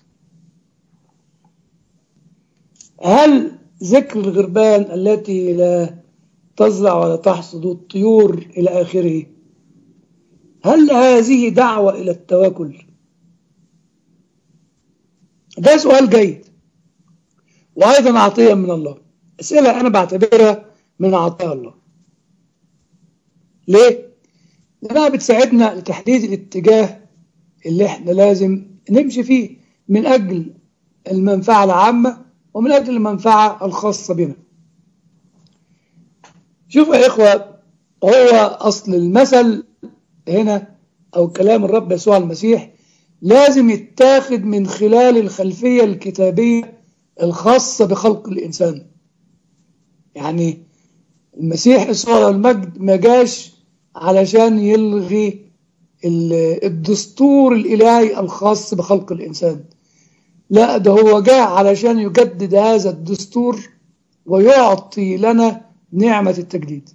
هل ذكر الغربان التي لا تزرع ولا تحصد الطيور إلى آخره هل هذه دعوة إلى التواكل ده سؤال جيد وأيضا عطية من الله أسئلة أنا بعتبرها من عطايا الله ليه؟ لأنها بتساعدنا لتحديد الاتجاه اللي احنا لازم نمشي فيه من أجل المنفعة العامة ومن أجل المنفعة الخاصة بنا شوفوا يا إخوة هو أصل المثل هنا أو كلام الرب يسوع المسيح لازم يتاخد من خلال الخلفية الكتابية الخاصة بخلق الإنسان يعني المسيح يسوع المجد ما جاش علشان يلغي الدستور الإلهي الخاص بخلق الإنسان لا ده هو جاء علشان يجدد هذا الدستور ويعطي لنا نعمة التجديد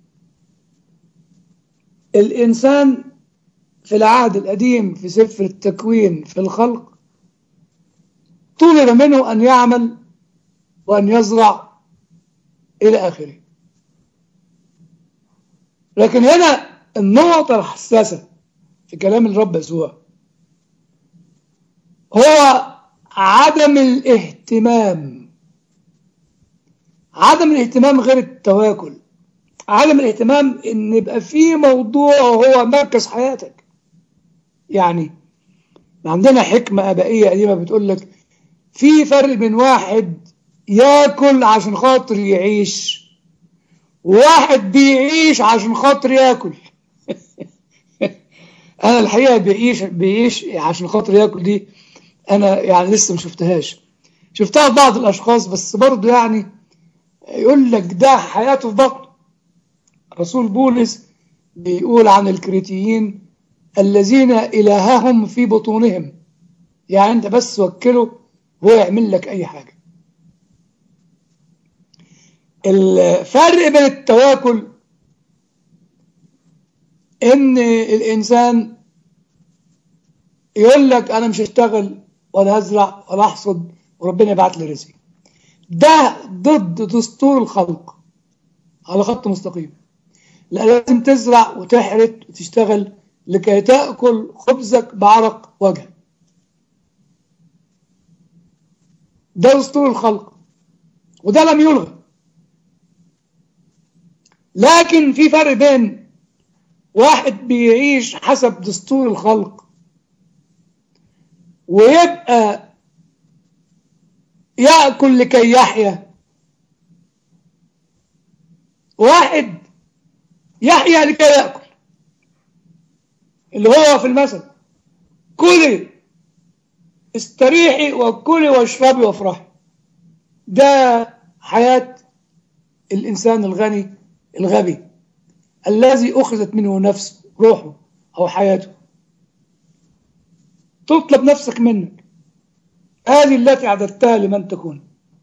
الإنسان في العهد القديم في سفر التكوين في الخلق طلب منه أن يعمل وأن يزرع إلى آخره لكن هنا النقطة الحساسة في كلام الرب يسوع هو عدم الاهتمام عدم الاهتمام غير التواكل عدم الاهتمام ان يبقى في موضوع هو مركز حياتك يعني عندنا حكمة أبائية قديمة بتقول لك في فرق بين واحد ياكل عشان خاطر يعيش وواحد بيعيش عشان خاطر ياكل انا الحقيقه بيعيش بيعيش عشان خاطر ياكل دي انا يعني لسه ما شفتهاش شفتها بعض الاشخاص بس برضه يعني يقول لك ده حياته في بطنه رسول بولس بيقول عن الكريتيين الذين الههم في بطونهم يعني انت بس وكله هو يعمل لك اي حاجه الفرق بين التواكل ان الانسان يقول لك انا مش هشتغل ولا هزرع ولا احصد وربنا يبعت لي رزقي ده ضد دستور الخلق على خط مستقيم لا لازم تزرع وتحرث وتشتغل لكي تاكل خبزك بعرق وجهك ده دستور الخلق وده لم يلغى لكن في فرق بين واحد بيعيش حسب دستور الخلق ويبقى يأكل لكي يحيا واحد يحيا لكي يأكل اللي هو في المثل كلي استريحي وكلي واشربي وافرحي ده حياة الإنسان الغني الغبي الذي أخذت منه نفسه روحه أو حياته تطلب نفسك منك هذه التي أعددتها لمن تكون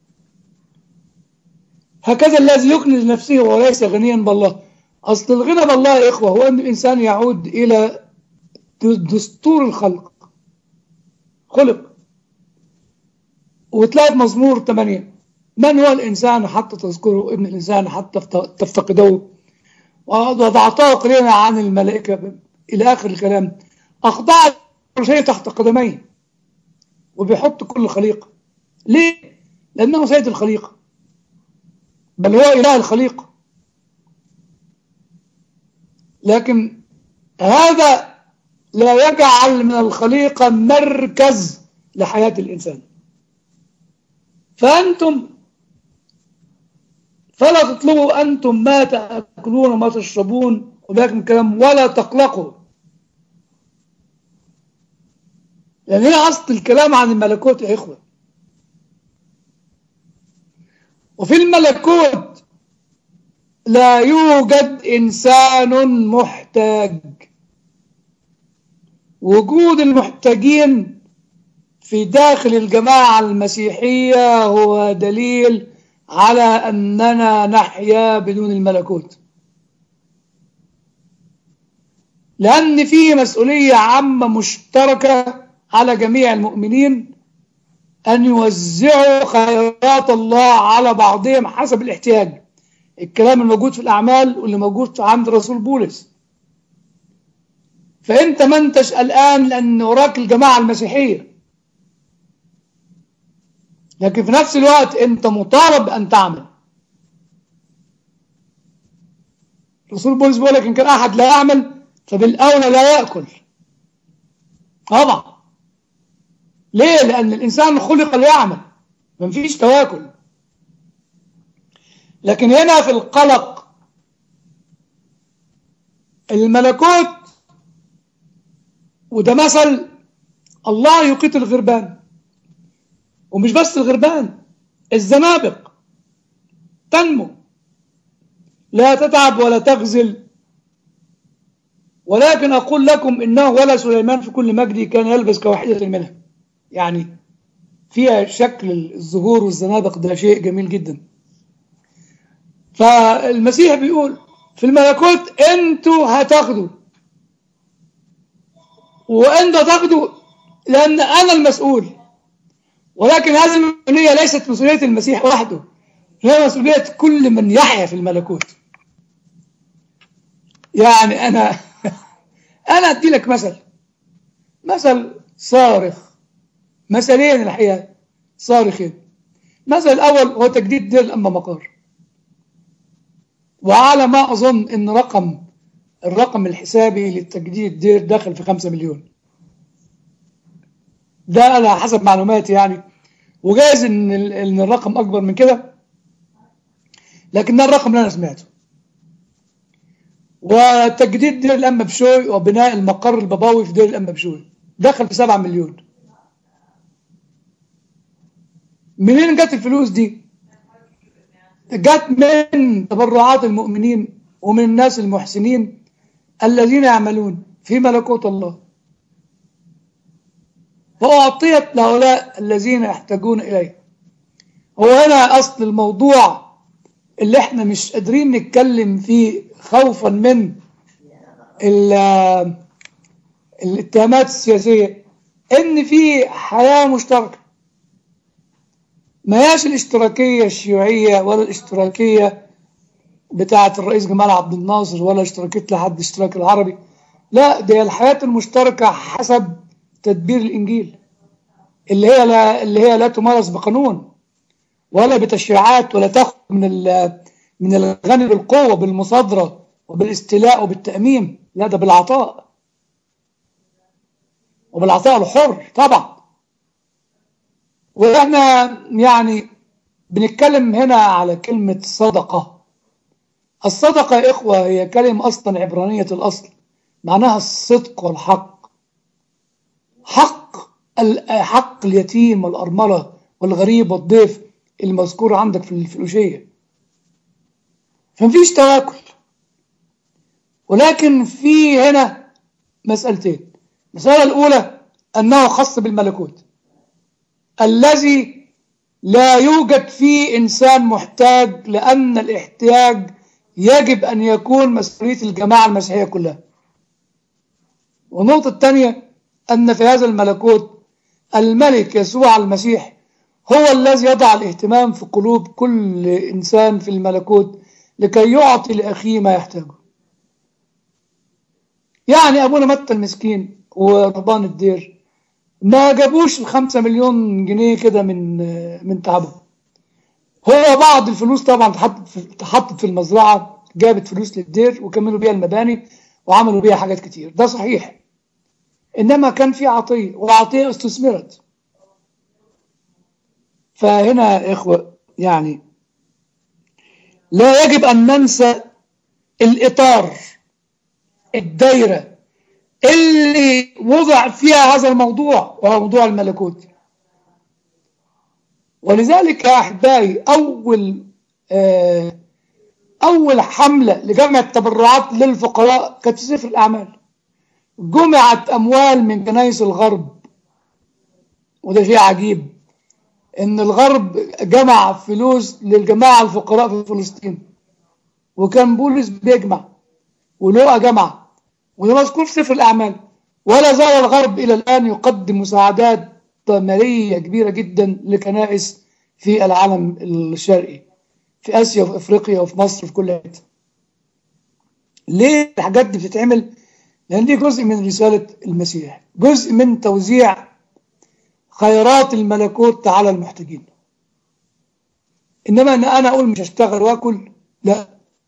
هكذا الذي يكنز نفسه وليس غنيا بالله أصل الغنى بالله يا إخوة هو أن الإنسان يعود إلى دستور الخلق خلق وتلاقي في مزمور 8 من هو الإنسان حتى تذكره ابن الإنسان حتى تفتقده وضعته قليلا عن الملائكة إلى آخر الكلام أخضع كل شيء تحت قدميه وبيحط كل خليقة ليه؟ لأنه سيد الخليقة بل هو إله الخليقة لكن هذا لا يجعل من الخليقة مركز لحياة الإنسان فأنتم فلا تطلبوا أنتم ما تأكلون وما تشربون ولكن كلام ولا تقلقوا لأن هي أصل الكلام عن الملكوت يا إخوة وفي الملكوت لا يوجد إنسان محتاج وجود المحتاجين في داخل الجماعة المسيحية هو دليل على أننا نحيا بدون الملكوت لأن فيه مسؤولية عامة مشتركة على جميع المؤمنين أن يوزعوا خيرات الله على بعضهم حسب الاحتياج الكلام الموجود في الأعمال واللي موجود عند رسول بولس فأنت ما انتش الآن لأن وراك الجماعة المسيحية لكن في نفس الوقت أنت مطالب أن تعمل رسول بولس بيقول لك إن كان أحد لا يعمل فبالأولى لا يأكل طبعا ليه؟ لأن الإنسان خلق ليعمل ما فيش تواكل لكن هنا في القلق الملكوت وده مثل الله يقيت الغربان ومش بس الغربان الزنابق تنمو لا تتعب ولا تغزل ولكن أقول لكم إنه ولا سليمان في كل مجدي كان يلبس كواحدة منها يعني فيها شكل الزهور والزنابق ده شيء جميل جدا فالمسيح بيقول في الملكوت انتوا هتاخدوا وانتوا هتاخدوا لان انا المسؤول ولكن هذه المسؤوليه ليست مسؤوليه المسيح وحده هي مسؤوليه كل من يحيا في الملكوت يعني انا انا ادي لك مثل مثل صارخ مثلين الحقيقه صارخين المثل الاول هو تجديد دير الانبا مقار وعلى ما أظن أن رقم الرقم الحسابي للتجديد دير داخل في 5 مليون ده على حسب معلوماتي يعني وجايز ان ان الرقم اكبر من كده لكن ده الرقم اللي انا سمعته وتجديد دير الانبا بشوي وبناء المقر البابوي في دير الانبا بشوي دخل في 7 مليون منين جت الفلوس دي جت من تبرعات المؤمنين ومن الناس المحسنين الذين يعملون في ملكوت الله فأعطيت لهؤلاء الذين يحتاجون إليه هو هنا أصل الموضوع اللي احنا مش قادرين نتكلم فيه خوفا من الاتهامات السياسية ان في حياة مشتركة ما هياش الاشتراكية الشيوعية ولا الاشتراكية بتاعة الرئيس جمال عبد الناصر ولا اشتراكية لحد الاشتراك العربي لا دي الحياة المشتركة حسب تدبير الإنجيل اللي هي لا اللي هي لا تمارس بقانون ولا بتشريعات ولا تاخذ من من الغني بالقوة بالمصادرة وبالاستيلاء وبالتأميم لا ده بالعطاء وبالعطاء الحر طبعا واحنا يعني بنتكلم هنا على كلمة صدقة الصدقة يا إخوة هي كلمة أصلا عبرانية الأصل معناها الصدق والحق حق حق اليتيم والأرملة والغريب والضيف المذكور عندك في الفلوشية فمفيش تواكل ولكن في هنا مسألتين المسألة الأولى أنه خاص بالملكوت الذي لا يوجد فيه إنسان محتاج لأن الاحتياج يجب أن يكون مسؤولية الجماعة المسيحية كلها والنقطة الثانية أن في هذا الملكوت الملك يسوع المسيح هو الذي يضع الاهتمام في قلوب كل إنسان في الملكوت لكي يعطي لأخيه ما يحتاجه يعني أبونا متى المسكين ورهبان الدير ما جابوش الخمسة مليون جنيه كده من من تعبهم هو بعض الفلوس طبعا اتحطت في المزرعة جابت فلوس للدير وكملوا بيها المباني وعملوا بيها حاجات كتير ده صحيح إنما كان في عطية وعطية استثمرت فهنا يا إخوة يعني لا يجب أن ننسى الإطار الدايرة اللي وضع فيها هذا الموضوع وهو موضوع الملكوت ولذلك يا أحبائي أول آه أول حملة لجمع التبرعات للفقراء كانت في سفر الأعمال جمعت أموال من كنايس الغرب وده شيء عجيب إن الغرب جمع فلوس للجماعة الفقراء في فلسطين وكان بولس بيجمع ولوقا جمع وده مذكور في سفر الأعمال ولا زال الغرب إلى الآن يقدم مساعدات مالية كبيرة جدا لكنائس في العالم الشرقي في آسيا وفي أفريقيا وفي مصر وفي كل حتة ليه الحاجات دي بتتعمل؟ لأن دي جزء من رسالة المسيح جزء من توزيع خيرات الملكوت على المحتاجين إنما أن أنا أقول مش هشتغل وأكل لا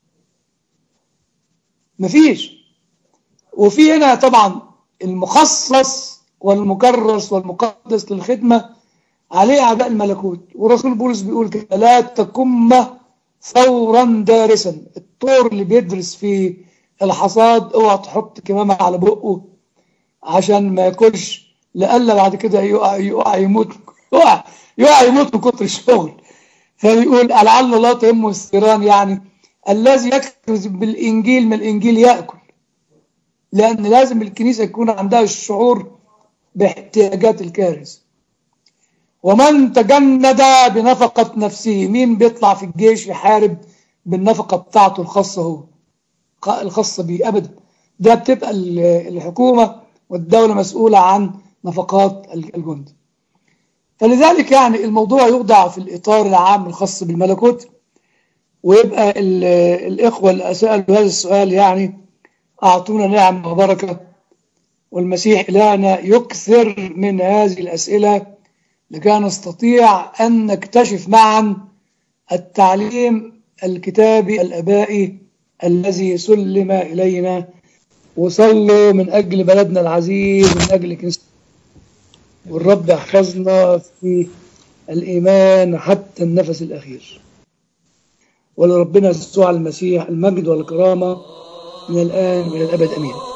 مفيش وفي هنا طبعا المخصص والمكرس والمقدس للخدمة عليه أعداء الملكوت ورسول بولس بيقول كده لا تكم ثورا دارسا الطور اللي بيدرس في الحصاد اوعى تحط كمامة على بقه عشان ما ياكلش لألا بعد كده يقع يقع يموت يقع يقع يموت من كتر الشغل فبيقول لعل الله تهمه الثيران يعني الذي يكرز بالإنجيل من الإنجيل يأكل لأن لازم الكنيسة يكون عندها الشعور باحتياجات الكارث ومن تجند بنفقة نفسه مين بيطلع في الجيش يحارب بالنفقة بتاعته الخاصة هو الخاصة بيه أبدا ده بتبقى الحكومة والدولة مسؤولة عن نفقات الجند فلذلك يعني الموضوع يوضع في الإطار العام الخاص بالملكوت ويبقى الإخوة اللي سألوا هذا السؤال يعني أعطونا نعم وبركة والمسيح إلهنا يكثر من هذه الأسئلة لكي نستطيع أن نكتشف معا التعليم الكتابي الأبائي الذي سلم إلينا وصلوا من أجل بلدنا العزيز من أجل كنيسة والرب يحفظنا في الإيمان حتى النفس الأخير ولربنا يسوع المسيح المجد والكرامة من الآن وإلى الأبد أمين